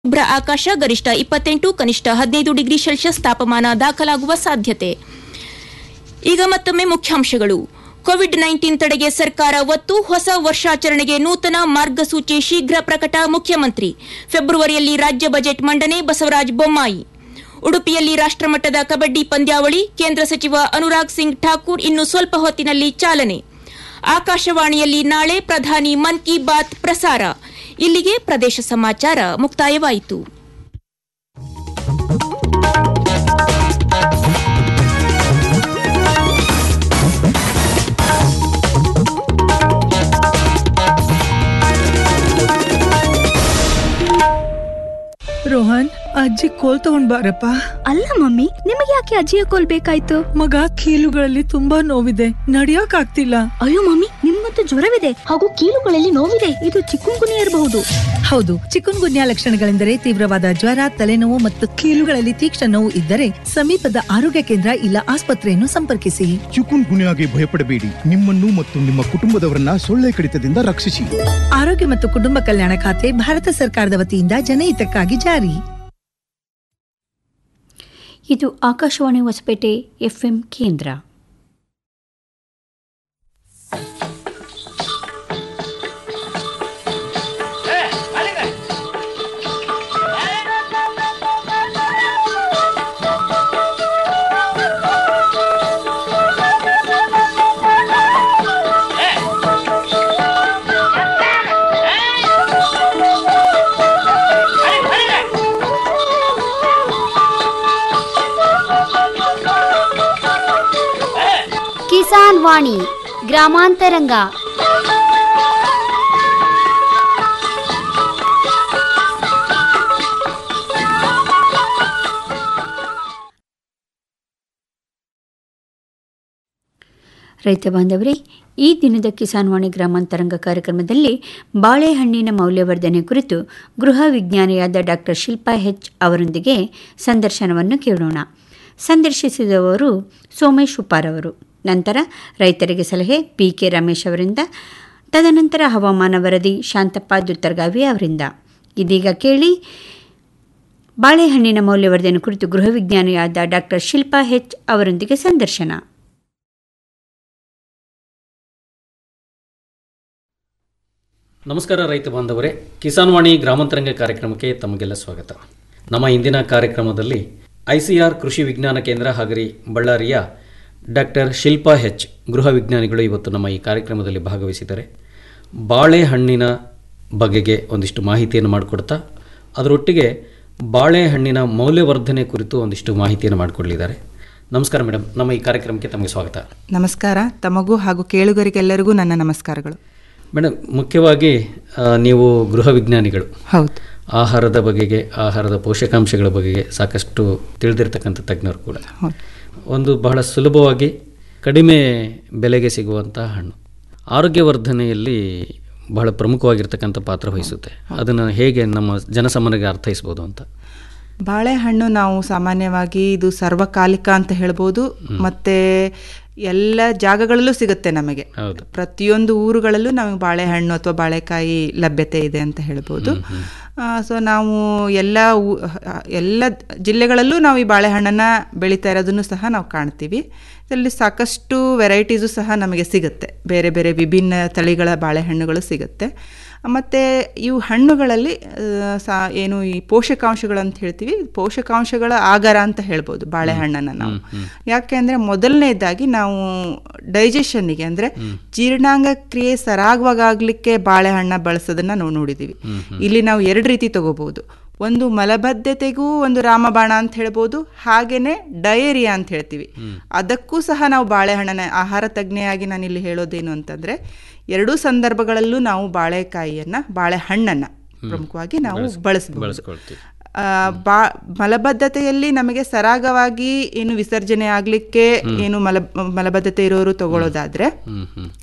ಶುಭ್ರ ಆಕಾಶ ಗರಿಷ್ಠ ಇಪ್ಪತ್ತೆಂಟು ಕನಿಷ್ಠ ಹದಿನೈದು ಡಿಗ್ರಿ ಸೆಲ್ಸಿಯಸ್ ತಾಪಮಾನ ದಾಖಲಾಗುವ ಸಾಧ್ಯತೆ ಈಗ ಮತ್ತೊಮ್ಮೆ ಮುಖ್ಯಾಂಶಗಳು ಕೋವಿಡ್ ನೈನ್ಟೀನ್ ತಡೆಗೆ ಸರ್ಕಾರ ಒತ್ತು ಹೊಸ ವರ್ಷಾಚರಣೆಗೆ ನೂತನ ಮಾರ್ಗಸೂಚಿ ಶೀಘ್ರ ಪ್ರಕಟ ಮುಖ್ಯಮಂತ್ರಿ ಫೆಬ್ರವರಿಯಲ್ಲಿ ರಾಜ್ಯ ಬಜೆಟ್ ಮಂಡನೆ ಬಸವರಾಜ ಬೊಮ್ಮಾಯಿ ಉಡುಪಿಯಲ್ಲಿ ರಾಷ್ಟ್ರಮಟ್ಟದ ಕಬಡ್ಡಿ ಪಂದ್ಯಾವಳಿ ಕೇಂದ್ರ ಸಚಿವ ಅನುರಾಗ್ ಸಿಂಗ್ ಠಾಕೂರ್ ಇನ್ನು ಸ್ವಲ್ಪ ಹೊತ್ತಿನಲ್ಲಿ ಚಾಲನೆ ಆಕಾಶವಾಣಿಯಲ್ಲಿ ನಾಳೆ ಪ್ರಧಾನಿ ಮನ್ ಕಿ ಬಾತ್ ಪ್ರಸಾರ ಇಲ್ಲಿಗೆ ಪ್ರದೇಶ ಸಮಾಚಾರ ಮುಕ್ತಾಯವಾಯಿತು ರೋಹನ್ ಅಜ್ಜಿ ಕೋಲ್ ತಗೊಂಡ್ ಬಾರಪ್ಪ ಅಲ್ಲ ಮಮ್ಮಿ ನಿಮಗೆ ಯಾಕೆ ಅಜ್ಜಿಯ ಕೋಲ್ ಬೇಕಾಯ್ತು ಮಗ ಕೀಲುಗಳಲ್ಲಿ ತುಂಬಾ ನೋವಿದೆ ನಡಿಯಕ್ ಆಗ್ತಿಲ್ಲ ಅಯ್ಯೋ ಮಮ್ಮಿ ನಿಮ್ಮಂತೂ ಜ್ವರವಿದೆ ಹಾಗೂ ಕೀಲುಗಳಲ್ಲಿ ನೋವಿದೆ ಇದು ಚಿಕ್ಕುಂಗುನಿ ಇರಬಹುದು ಹೌದು ಚಿಕನ್ ಗುನ್ಯಾ ಲಕ್ಷಣಗಳೆಂದರೆ ತೀವ್ರವಾದ ಜ್ವರ ತಲೆನೋವು ಮತ್ತು ಕೀಲುಗಳಲ್ಲಿ ತೀಕ್ಷ್ಣ ನೋವು ಇದ್ದರೆ ಸಮೀಪದ ಆರೋಗ್ಯ ಕೇಂದ್ರ ಇಲ್ಲ ಆಸ್ಪತ್ರೆಯನ್ನು ಸಂಪರ್ಕಿಸಿ ಚಿಕುನ್ ಗುನ್ಯಾಗೆ ಭಯಪಡಬೇಡಿ ನಿಮ್ಮನ್ನು ಮತ್ತು ನಿಮ್ಮ ಕುಟುಂಬದವರನ್ನ ಸೊಳ್ಳೆ ಕಡಿತದಿಂದ ರಕ್ಷಿಸಿ ಆರೋಗ್ಯ ಮತ್ತು ಕುಟುಂಬ ಕಲ್ಯಾಣ ಖಾತೆ ಭಾರತ ಸರ್ಕಾರದ ವತಿಯಿಂದ ಜನಹಿತಕ್ಕಾಗಿ ಜಾರಿ ಇದು ಆಕಾಶವಾಣಿ ಹೊಸಪೇಟೆ ಎಫ್ಎಂ ಕೇಂದ್ರ ಕಿಸಾನ್ ವಾಣಿ ಗ್ರಾಮಾಂತರಂಗ ರೈತ ಬಾಂಧವರೇ ಈ ದಿನದ ಕಿಸಾನ್ ವಾಣಿ ಗ್ರಾಮಾಂತರಂಗ ಕಾರ್ಯಕ್ರಮದಲ್ಲಿ ಬಾಳೆಹಣ್ಣಿನ ಮೌಲ್ಯವರ್ಧನೆ ಕುರಿತು ಗೃಹ ವಿಜ್ಞಾನಿಯಾದ ಡಾಕ್ಟರ್ ಶಿಲ್ಪಾ ಹೆಚ್ ಅವರೊಂದಿಗೆ ಸಂದರ್ಶನವನ್ನು ಕೇಳೋಣ ಸಂದರ್ಶಿಸಿದವರು ಸೋಮೇಶ್ ಉಪಾರ್ ಅವರು ನಂತರ ರೈತರಿಗೆ ಸಲಹೆ ಪಿ ಕೆ ರಮೇಶ್ ಅವರಿಂದ ತದನಂತರ ಹವಾಮಾನ ವರದಿ ಶಾಂತಪ್ಪ ದುತ್ತರ್ಗಾವಿ ಅವರಿಂದ ಇದೀಗ ಕೇಳಿ ಬಾಳೆಹಣ್ಣಿನ ಮೌಲ್ಯವರ್ಧನೆ ಕುರಿತು ಗೃಹ ವಿಜ್ಞಾನಿಯಾದ ಡಾಕ್ಟರ್ ಶಿಲ್ಪಾ ಹೆಚ್ ಅವರೊಂದಿಗೆ ಸಂದರ್ಶನ ನಮಸ್ಕಾರ ರೈತ ಬಾಂಧವರೇ ಕಿಸಾನ್ ವಾಣಿ ಗ್ರಾಮಾಂತರಂಗ ಕಾರ್ಯಕ್ರಮಕ್ಕೆ ತಮಗೆಲ್ಲ ಸ್ವಾಗತ ನಮ್ಮ ಇಂದಿನ ಕಾರ್ಯಕ್ರಮದಲ್ಲಿ ಐಸಿಆರ್ ಕೃಷಿ ವಿಜ್ಞಾನ ಕೇಂದ್ರ ಹಾಗರಿ ಬಳ್ಳಾರಿಯ ಡಾಕ್ಟರ್ ಶಿಲ್ಪಾ ಹೆಚ್ ಗೃಹ ವಿಜ್ಞಾನಿಗಳು ಇವತ್ತು ನಮ್ಮ ಈ ಕಾರ್ಯಕ್ರಮದಲ್ಲಿ ಭಾಗವಹಿಸಿದ್ದಾರೆ ಬಾಳೆಹಣ್ಣಿನ ಬಗೆಗೆ ಒಂದಿಷ್ಟು ಮಾಹಿತಿಯನ್ನು ಮಾಡಿಕೊಡ್ತಾ ಅದರೊಟ್ಟಿಗೆ ಬಾಳೆಹಣ್ಣಿನ ಮೌಲ್ಯವರ್ಧನೆ ಕುರಿತು ಒಂದಿಷ್ಟು ಮಾಹಿತಿಯನ್ನು ಮಾಡಿಕೊಡಲಿದ್ದಾರೆ ನಮಸ್ಕಾರ ಮೇಡಮ್ ನಮ್ಮ ಈ ಕಾರ್ಯಕ್ರಮಕ್ಕೆ ತಮಗೆ ಸ್ವಾಗತ ನಮಸ್ಕಾರ ತಮಗೂ ಹಾಗೂ ಕೇಳುಗರಿಗೆಲ್ಲರಿಗೂ ನನ್ನ ನಮಸ್ಕಾರಗಳು ಮೇಡಮ್ ಮುಖ್ಯವಾಗಿ ಆ, ನೀವು ಗೃಹ ವಿಜ್ಞಾನಿಗಳು ಹೌದು ಆಹಾರದ ಬಗೆಗೆ ಆಹಾರದ ಪೋಷಕಾಂಶಗಳ ಬಗೆಗೆ ಸಾಕಷ್ಟು ತಿಳಿದಿರ್ತಕ್ಕಂಥ ತಜ್ಞರು ಕೂಡ ಹೌದು. ಒಂದು ಬಹಳ ಸುಲಭವಾಗಿ ಕಡಿಮೆ ಬೆಲೆಗೆ ಸಿಗುವಂಥ ಹಣ್ಣು ಆರೋಗ್ಯವರ್ಧನೆಯಲ್ಲಿ ಬಹಳ ಪ್ರಮುಖವಾಗಿರ್ತಕ್ಕಂಥ ಪಾತ್ರ ವಹಿಸುತ್ತೆ ಅದನ್ನು ಹೇಗೆ ನಮ್ಮ ಜನಸಾಮಾನ್ಯರಿಗೆ ಅರ್ಥೈಸ್ಬೋದು ಅಂತ ಬಾಳೆಹಣ್ಣು ನಾವು ಸಾಮಾನ್ಯವಾಗಿ ಇದು ಸರ್ವಕಾಲಿಕ ಅಂತ ಹೇಳ್ಬೋದು ಮತ್ತೆ ಎಲ್ಲ ಜಾಗಗಳಲ್ಲೂ ಸಿಗುತ್ತೆ ನಮಗೆ ಹೌದು ಪ್ರತಿಯೊಂದು ಊರುಗಳಲ್ಲೂ ನಮಗೆ ಬಾಳೆಹಣ್ಣು ಅಥವಾ ಬಾಳೆಕಾಯಿ ಲಭ್ಯತೆ ಇದೆ ಅಂತ ಹೇಳ್ಬೋದು ಸೊ ನಾವು ಎಲ್ಲ ಊ- ಎಲ್ಲ ಜಿಲ್ಲೆಗಳಲ್ಲೂ ನಾವು ಈ ಬಾಳೆಹಣ್ಣನ್ನು ಬೆಳೀತಾ ಇರೋದನ್ನು ಸಹ ನಾವು ಕಾಣ್ತೀವಿ ಇದರಲ್ಲಿ ಸಾಕಷ್ಟು ವೆರೈಟೀಸು ಸಹ ನಮಗೆ ಸಿಗುತ್ತೆ ಬೇರೆ ಬೇರೆ ವಿಭಿನ್ನ ತಳಿಗಳ ಬಾಳೆಹಣ್ಣುಗಳು ಸಿಗುತ್ತೆ ಮತ್ತು ಇವು ಹಣ್ಣುಗಳಲ್ಲಿ ಆ, ಸಾ ಏನು ಈ ಪೋಷಕಾಂಶಗಳು ಅಂತ ಹೇಳ್ತೀವಿ ಪೋಷಕಾಂಶಗಳ ಆಗರ ಅಂತ ಹೇಳ್ಬೋದು ಬಾಳೆಹಣ್ಣನ್ನು ನಾವು ಯಾಕೆ ಅಂದರೆ ಮೊದಲನೇದಾಗಿ ನಾವು ಡೈಜೆಷನ್ನಿಗೆ ಅಂದರೆ ಜೀರ್ಣಾಂಗ ಕ್ರಿಯೆ ಸರಾಗವಾಗಲಿಕ್ಕೆ ಬಾಳೆಹಣ್ಣ ಬಳಸೋದನ್ನು ನಾವು ನೋಡಿದ್ದೀವಿ ಇಲ್ಲಿ ನಾವು ಎರಡು ರೀತಿ ತಗೋಬಹುದು ಒಂದು ಮಲಬದ್ಧತೆಗೂ ಒಂದು ರಾಮಬಾಣ ಅಂತ ಹೇಳ್ಬೋದು ಹಾಗೇನೆ ಡಯೇರಿಯಾ ಅಂತ ಹೇಳ್ತೀವಿ ಅದಕ್ಕೂ ಸಹ ನಾವು ಬಾಳೆಹಣ್ಣನ ಆಹಾರ ತಜ್ಞೆಯಾಗಿ ನಾನು ಇಲ್ಲಿ ಹೇಳೋದೇನು ಅಂತಂದ್ರೆ ಎರಡೂ ಸಂದರ್ಭಗಳಲ್ಲೂ ನಾವು ಬಾಳೆಕಾಯಿಯನ್ನ ಬಾಳೆಹಣ್ಣನ್ನ ಪ್ರಮುಖವಾಗಿ ನಾವು ಬಳಸಬಹುದು ಬಳಸ್ಕೊಳ್ತೀವಿ ಆ, ಬಾ ಮಲಬದ್ಧತೆಯಲ್ಲಿ ನಮಗೆ ಸರಾಗವಾಗಿ ಏನು ವಿಸರ್ಜನೆ ಆಗಲಿಕ್ಕೆ ಏನು ಮಲ ಮಲಬದ್ಧತೆ ಇರೋರು ತಗೊಳ್ಳೋದಾದ್ರೆ ಹ್ಮ್ ಹ್ಮ್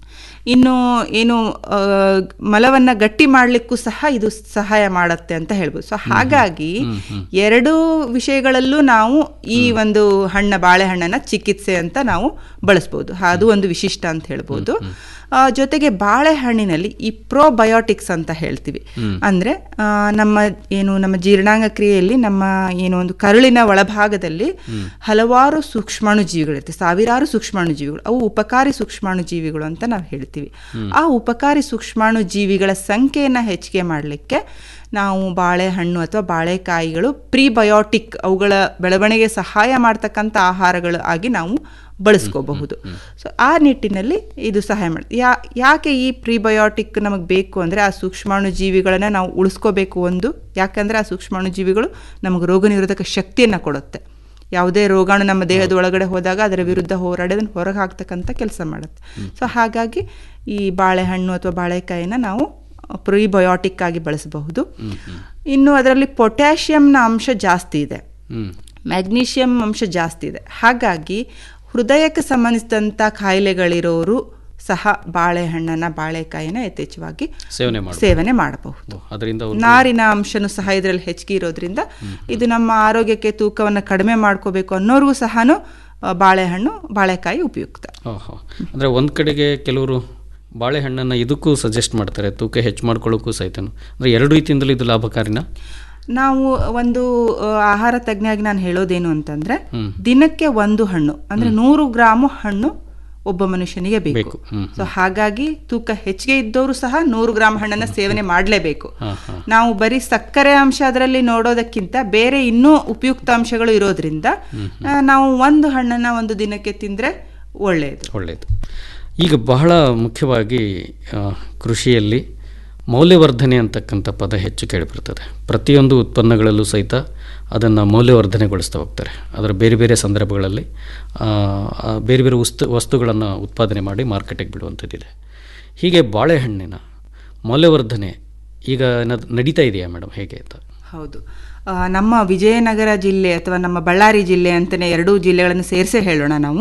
ಇನ್ನು ಏನು ಆ, ಮಲವನ್ನ ಗಟ್ಟಿ ಮಾಡಲಿಕ್ಕೂ ಸಹ ಇದು ಸಹಾಯ ಮಾಡುತ್ತೆ ಅಂತ ಹೇಳ್ಬೋದು ಸೊ ಹಾಗಾಗಿ ಎರಡು ವಿಷಯಗಳಲ್ಲೂ ನಾವು ಈ ಒಂದು ಹಣ್ಣ ಬಾಳೆಹಣ್ಣನ್ನ ಚಿಕಿತ್ಸೆ ಅಂತ ನಾವು ಬಳಸ್ಬೋದು ಅದು ಒಂದು ವಿಶಿಷ್ಟ ಅಂತ ಹೇಳ್ಬೋದು ಆ, ಜೊತೆಗೆ ಬಾಳೆಹಣ್ಣಿನಲ್ಲಿ ಈ ಪ್ರೋಬಯೋಟಿಕ್ಸ್ ಅಂತ ಹೇಳ್ತೀವಿ ಅಂದ್ರೆ ಆ, ನಮ್ಮ ಏನು ನಮ್ಮ ಜೀರ್ಣಾಂಗ ಕ್ರಿಯೆಯಲ್ಲಿ ನಮ್ಮ ಏನು ಒಂದು ಕರುಳಿನ ಒಳಭಾಗದಲ್ಲಿ ಹಲವಾರು ಸೂಕ್ಷ್ಮಾಣುಜೀವಿಗಳಿರುತ್ತೆ ಸಾವಿರಾರು ಸೂಕ್ಷ್ಮಾಣುಜೀವಿಗಳು ಅವು ಉಪಕಾರಿ ಸೂಕ್ಷ್ಮಾಣುಜೀವಿಗಳು ಅಂತ ನಾವು ಹೇಳ್ತೀವಿ ಆ ಉಪಕಾರಿ ಸೂಕ್ಷ್ಮಾಣುಜೀವಿಗಳ ಸಂಖ್ಯೆಯನ್ನು ಹೆಚ್ಚಿಗೆ ಮಾಡಲಿಕ್ಕೆ ನಾವು ಬಾಳೆಹಣ್ಣು ಅಥವಾ ಬಾಳೆಕಾಯಿಗಳು ಪ್ರೀಬಯೋಟಿಕ್ ಅವುಗಳ ಬೆಳವಣಿಗೆ ಸಹಾಯ ಮಾಡ್ತಕ್ಕಂಥ ಆಹಾರಗಳು ಆಗಿ ನಾವು ಬಳಸ್ಕೋಬಹುದು ಸೊ ಆ ನಿಟ್ಟಿನಲ್ಲಿ ಇದು ಸಹಾಯ ಮಾಡುತ್ತೆ ಯಾ ಯಾಕೆ ಈ ಪ್ರಿಬಯೋಟಿಕ್ ನಮಗೆ ಬೇಕು ಅಂದರೆ ಆ ಸೂಕ್ಷ್ಮಾಣು ಜೀವಿಗಳನ್ನು ನಾವು ಉಳಿಸ್ಕೋಬೇಕು ಒಂದು ಯಾಕಂದರೆ ಆ ಸೂಕ್ಷ್ಮಾಣು ಜೀವಿಗಳು ನಮಗೆ ರೋಗ ನಿರೋಧಕ ಶಕ್ತಿಯನ್ನು ಕೊಡುತ್ತೆ ಯಾವುದೇ ರೋಗಾಣು ನಮ್ಮ ದೇಹದ ಒಳಗಡೆ ಹೋದಾಗ ಅದರ ವಿರುದ್ಧ ಹೋರಾಡಿ ಅದನ್ನು ಹೊರಗೆ ಹಾಕ್ತಕ್ಕಂಥ ಕೆಲಸ ಮಾಡುತ್ತೆ ಸೊ ಹಾಗಾಗಿ ಈ ಬಾಳೆಹಣ್ಣು ಅಥವಾ ಬಾಳೆಕಾಯಿನ ನಾವು ಪ್ರಿಬಯೋಟಿಕ್ ಆಗಿ ಬಳಸಬಹುದು ಇನ್ನು ಅದರಲ್ಲಿ ಪೊಟ್ಯಾಷಿಯಂನ ಅಂಶ ಜಾಸ್ತಿ ಇದೆ ಹ್ಮ್ ಮ್ಯಾಗ್ನೀಷಿಯಂ ಅಂಶ ಜಾಸ್ತಿ ಇದೆ ಹಾಗಾಗಿ ಹೃದಯಕ್ಕೆ ಸಂಬಂಧಿಸಿದಂಥ ಕಾಯಿಲೆಗಳಿರೋರು ಸಹ ಬಾಳೆಹಣ್ಣನ್ನ ಬಾಳೆಕಾಯಿನ ಯಥೇಚ್ಛವಾಗಿ ಸೇವನೆ ಮಾಡಿ ಸೇವನೆ ಮಾಡಬಹುದು ಅದರಿಂದ ಅವ್ರು- ನಾರಿನ ಅಂಶನೂ ಸಹ ಇದರಲ್ಲಿ ಹೆಚ್ಚಿಗೆ ಇರೋದ್ರಿಂದ ಇದು ನಮ್ಮ ಆರೋಗ್ಯಕ್ಕೆ ತೂಕವನ್ನು ಕಡಿಮೆ ಮಾಡ್ಕೋಬೇಕು ಅನ್ನೋರ್ಗೂ ಸಹ ಬಾಳೆಹಣ್ಣು ಬಾಳೆಕಾಯಿ ಉಪಯುಕ್ತ ಓಹೋ ಅಂದರೆ ಒಂದು ಕಡೆಗೆ ಕೆಲವರು ಬಾಳೆಹಣ್ಣನ್ನು ಇದಕ್ಕೂ ಸಜೆಸ್ಟ್ ಮಾಡ್ತಾರೆ ತೂಕ ಹೆಚ್ಚು ಮಾಡ್ಕೊಳ್ಳೋಕ್ಕೂ ಸಹಿತನು ಅಂದರೆ ಎರಡು ರೀತಿಯಿಂದಲೂ ಇದು ಲಾಭಕಾರಿನಾ ನಾವು ಒಂದು ಆ, ಆಹಾರ ತಜ್ಞಾಗಿ ನಾನು ಹೇಳೋದೇನು ಅಂತಂದ್ರೆ ಹ್ಮ್. ದಿನಕ್ಕೆ ಒಂದು ಹಣ್ಣು ಅಂದ್ರೆ ನೂರು ಗ್ರಾಮು ಹಣ್ಣು ಒಬ್ಬ ಮನುಷ್ಯನಿಗೆ ಬೇಕು ಬೇಕು. ಹ್ಮ್, ಸೊ ಹಾಗಾಗಿ ತೂಕ ಹೆಚ್ಚಿಗೆ ಇದ್ದವರು ಸಹ ನೂರು ಗ್ರಾಮ್ ಹಣ್ಣನ್ನ ಸೇವನೆ ಮಾಡಲೇಬೇಕು ಹಾಂ ಹಾಂ ನಾವು ಬರೀ ಸಕ್ಕರೆ ಅಂಶ ಅದರಲ್ಲಿ ನೋಡೋದಕ್ಕಿಂತ ಬೇರೆ ಇನ್ನೂ ಉಪಯುಕ್ತ ಅಂಶಗಳು ಇರೋದ್ರಿಂದ ಆ, ನಾವು ಒಂದು ಹಣ್ಣನ್ನ ಒಂದು ದಿನಕ್ಕೆ ತಿಂದ್ರೆ ಒಳ್ಳೆಯದು ಒಳ್ಳೆಯದು ಈಗ ಬಹಳ ಮುಖ್ಯವಾಗಿ ಆ, ಕೃಷಿಯಲ್ಲಿ ಮೌಲ್ಯವರ್ಧನೆ ಅಂತಕ್ಕಂಥ ಪದ ಹೆಚ್ಚು ಕೇಳಿಬರ್ತದೆ ಪ್ರತಿಯೊಂದು ಉತ್ಪನ್ನಗಳಲ್ಲೂ ಸಹಿತ ಅದನ್ನು ಮೌಲ್ಯವರ್ಧನೆಗೊಳಿಸ್ತಾ ಹೋಗ್ತಾರೆ ಅದರ ಬೇರೆ ಬೇರೆ ಸಂದರ್ಭಗಳಲ್ಲಿ ಆ, ಆ ಬೇರೆ ಬೇರೆ ವಸ್ತು ವಸ್ತುಗಳನ್ನು ಉತ್ಪಾದನೆ ಮಾಡಿ ಮಾರ್ಕೆಟಿಗೆ ಬಿಡುವಂಥದ್ದಿದೆ ಹೀಗೆ ಬಾಳೆಹಣ್ಣಿನ ಮೌಲ್ಯವರ್ಧನೆ ಈಗ ಏನಾದ್ರು ನಡೀತಾ ಇದೆಯಾ ಮೇಡಮ್ ಹೇಗೆ ಅಂತ ಹೌದು ಆ, ನಮ್ಮ ವಿಜಯನಗರ ಜಿಲ್ಲೆ ಅಥವಾ ನಮ್ಮ ಬಳ್ಳಾರಿ ಜಿಲ್ಲೆ ಅಂತಲೇ ಎರಡೂ ಜಿಲ್ಲೆಗಳನ್ನು ಸೇರಿಸೇ ಹೇಳೋಣ ನಾವು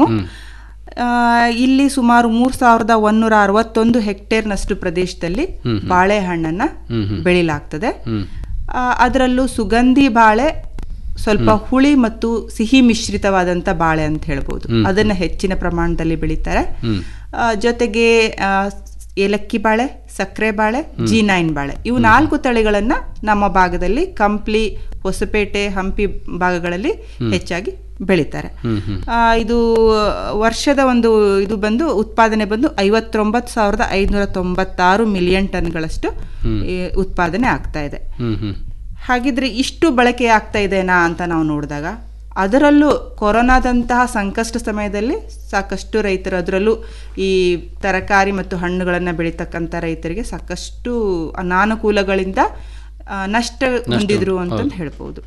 ಆ, ಇಲ್ಲಿ ಸುಮಾರು ಮೂರ್ ಸಾವಿರದ ಒಂದೂರ ಅರವತ್ತೊಂದು ಹೆಕ್ಟೇರ್ನಷ್ಟು ಪ್ರದೇಶದಲ್ಲಿ ಬಾಳೆಹಣ್ಣನ್ನ ಬೆಳಿಲಾಗ್ತದೆ ಆ, ಅದರಲ್ಲೂ ಸುಗಂಧಿ ಬಾಳೆ ಸ್ವಲ್ಪ ಹುಳಿ ಮತ್ತು ಸಿಹಿ ಮಿಶ್ರಿತವಾದಂಥ ಬಾಳೆ ಅಂತ ಹೇಳ್ಬೋದು ಅದನ್ನ ಹೆಚ್ಚಿನ ಪ್ರಮಾಣದಲ್ಲಿ ಬೆಳೀತಾರೆ ಆ, ಜೊತೆಗೆ ಆ, ಏಲಕ್ಕಿ ಬಾಳೆ ಸಕ್ಕರೆ ಬಾಳೆ ಜಿ ನೈನ್ ಬಾಳೆ ಇವು ನಾಲ್ಕು ತಳಿಗಳನ್ನ ನಮ್ಮ ಭಾಗದಲ್ಲಿ ಕಂಪ್ಲಿ ಹೊಸಪೇಟೆ ಹಂಪಿ ಭಾಗಗಳಲ್ಲಿ ಹೆಚ್ಚಾಗಿ ಬೆಳೀತಾರೆ ಆ, ಇದು ವರ್ಷದ ಒಂದು ಇದು ಬಂದು ಉತ್ಪಾದನೆ ಬಂದು ಐವತ್ತೊಂಬತ್ತು ಸಾವಿರದ ಐದುನೂರ ತೊಂಬತ್ತಾರು ಮಿಲಿಯನ್ ಟನ್ಗಳಷ್ಟು ಈ, ಉತ್ಪಾದನೆ ಆಗ್ತಾ ಇದೆ ಹ್ಞೂ ಹ್ಞೂ ಹಾಗಿದ್ರೆ ಇಷ್ಟು ಬಳಕೆ ಆಗ್ತಾ ಇದೆನಾ ಅಂತ ನಾವು ನೋಡಿದಾಗ ಅದರಲ್ಲೂ ಕೊರೋನಾದಂತಹ ಸಂಕಷ್ಟ ಸಮಯದಲ್ಲಿ ಸಾಕಷ್ಟು ರೈತರು ಅದರಲ್ಲೂ ಈ ತರಕಾರಿ ಮತ್ತು ಹಣ್ಣುಗಳನ್ನು ಬೆಳೀತಕ್ಕಂಥ ರೈತರಿಗೆ ಸಾಕಷ್ಟು ಅನಾನುಕೂಲಗಳಿಂದ ಆ, ನಷ್ಟ ಹೊಂದಿದ್ರು ಅಂತಂದು ಹೇಳ್ಬೋದು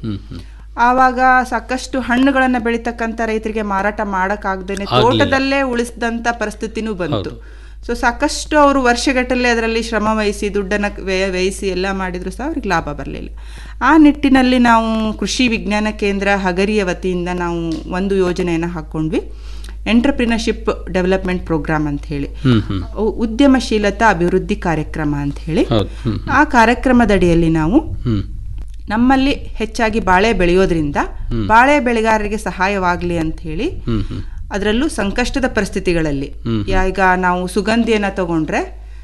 ಆವಾಗ ಸಾಕಷ್ಟು ಹಣ್ಣುಗಳನ್ನ ಬೆಳೀತಕ್ಕಂಥ ರೈತರಿಗೆ ಮಾರಾಟ ಮಾಡಕ್ಕಾಗ್ದೇನೆ ತೋಟದಲ್ಲೇ ಉಳಿಸಿದಂತ ಪರಿಸ್ಥಿತಿನೂ ಬಂತು ಸೊ ಸಾಕಷ್ಟು ಅವರು ವರ್ಷಗಟ್ಟಲೆ ಅದರಲ್ಲಿ ಶ್ರಮ ವಹಿಸಿ ದುಡ್ಡನ್ನು ವ್ಯಯ ವ್ಯಯಿಸಿ ಎಲ್ಲ ಮಾಡಿದ್ರು ಸಹ ಅವ್ರಿಗೆ ಲಾಭ ಬರಲಿಲ್ಲ ಆ ನಿಟ್ಟಿನಲ್ಲಿ ನಾವು ಕೃಷಿ ವಿಜ್ಞಾನ ಕೇಂದ್ರ ಹಗರಿಯ ವತಿಯಿಂದ ನಾವು ಒಂದು ಯೋಜನೆಯನ್ನು ಹಾಕ್ಕೊಂಡ್ವಿ ಎಂಟರ್ಪ್ರಿನರ್ಶಿಪ್ ಡೆವಲಪ್ಮೆಂಟ್ ಪ್ರೋಗ್ರಾಮ್ ಅಂತ ಹೇಳಿ ಹ್ಮ್ ಹ್ಮ್ ಉ- ಉದ್ಯಮಶೀಲತಾ ಅಭಿವೃದ್ಧಿ ಕಾರ್ಯಕ್ರಮ ಅಂತ ಹೇಳಿ ಹೌದು ಹ್ಮ್ ಆ ಕಾರ್ಯಕ್ರಮದಡಿಯಲ್ಲಿ ನಾವು ಹ್ಮ್ ನಮ್ಮಲ್ಲಿ ಹೆಚ್ಚಾಗಿ ಬಾಳೆ ಬೆಳೆಯೋದ್ರಿಂದ ಬಾಳೆ ಬೆಳೆಗಾರರಿಗೆ ಸಹಾಯವಾಗಲಿ ಅಂತ ಹೇಳಿ ಹ್ಮ್ ಹ್ಮ್ ಅದರಲ್ಲೂ ಸಂಕಷ್ಟದ ಪರಿಸ್ಥಿತಿಗಳಲ್ಲಿ ಯಾ- ಈಗ ನಾವು ಸುಗಂಧಿಯನ್ನು ತಗೊಂಡ್ರೆ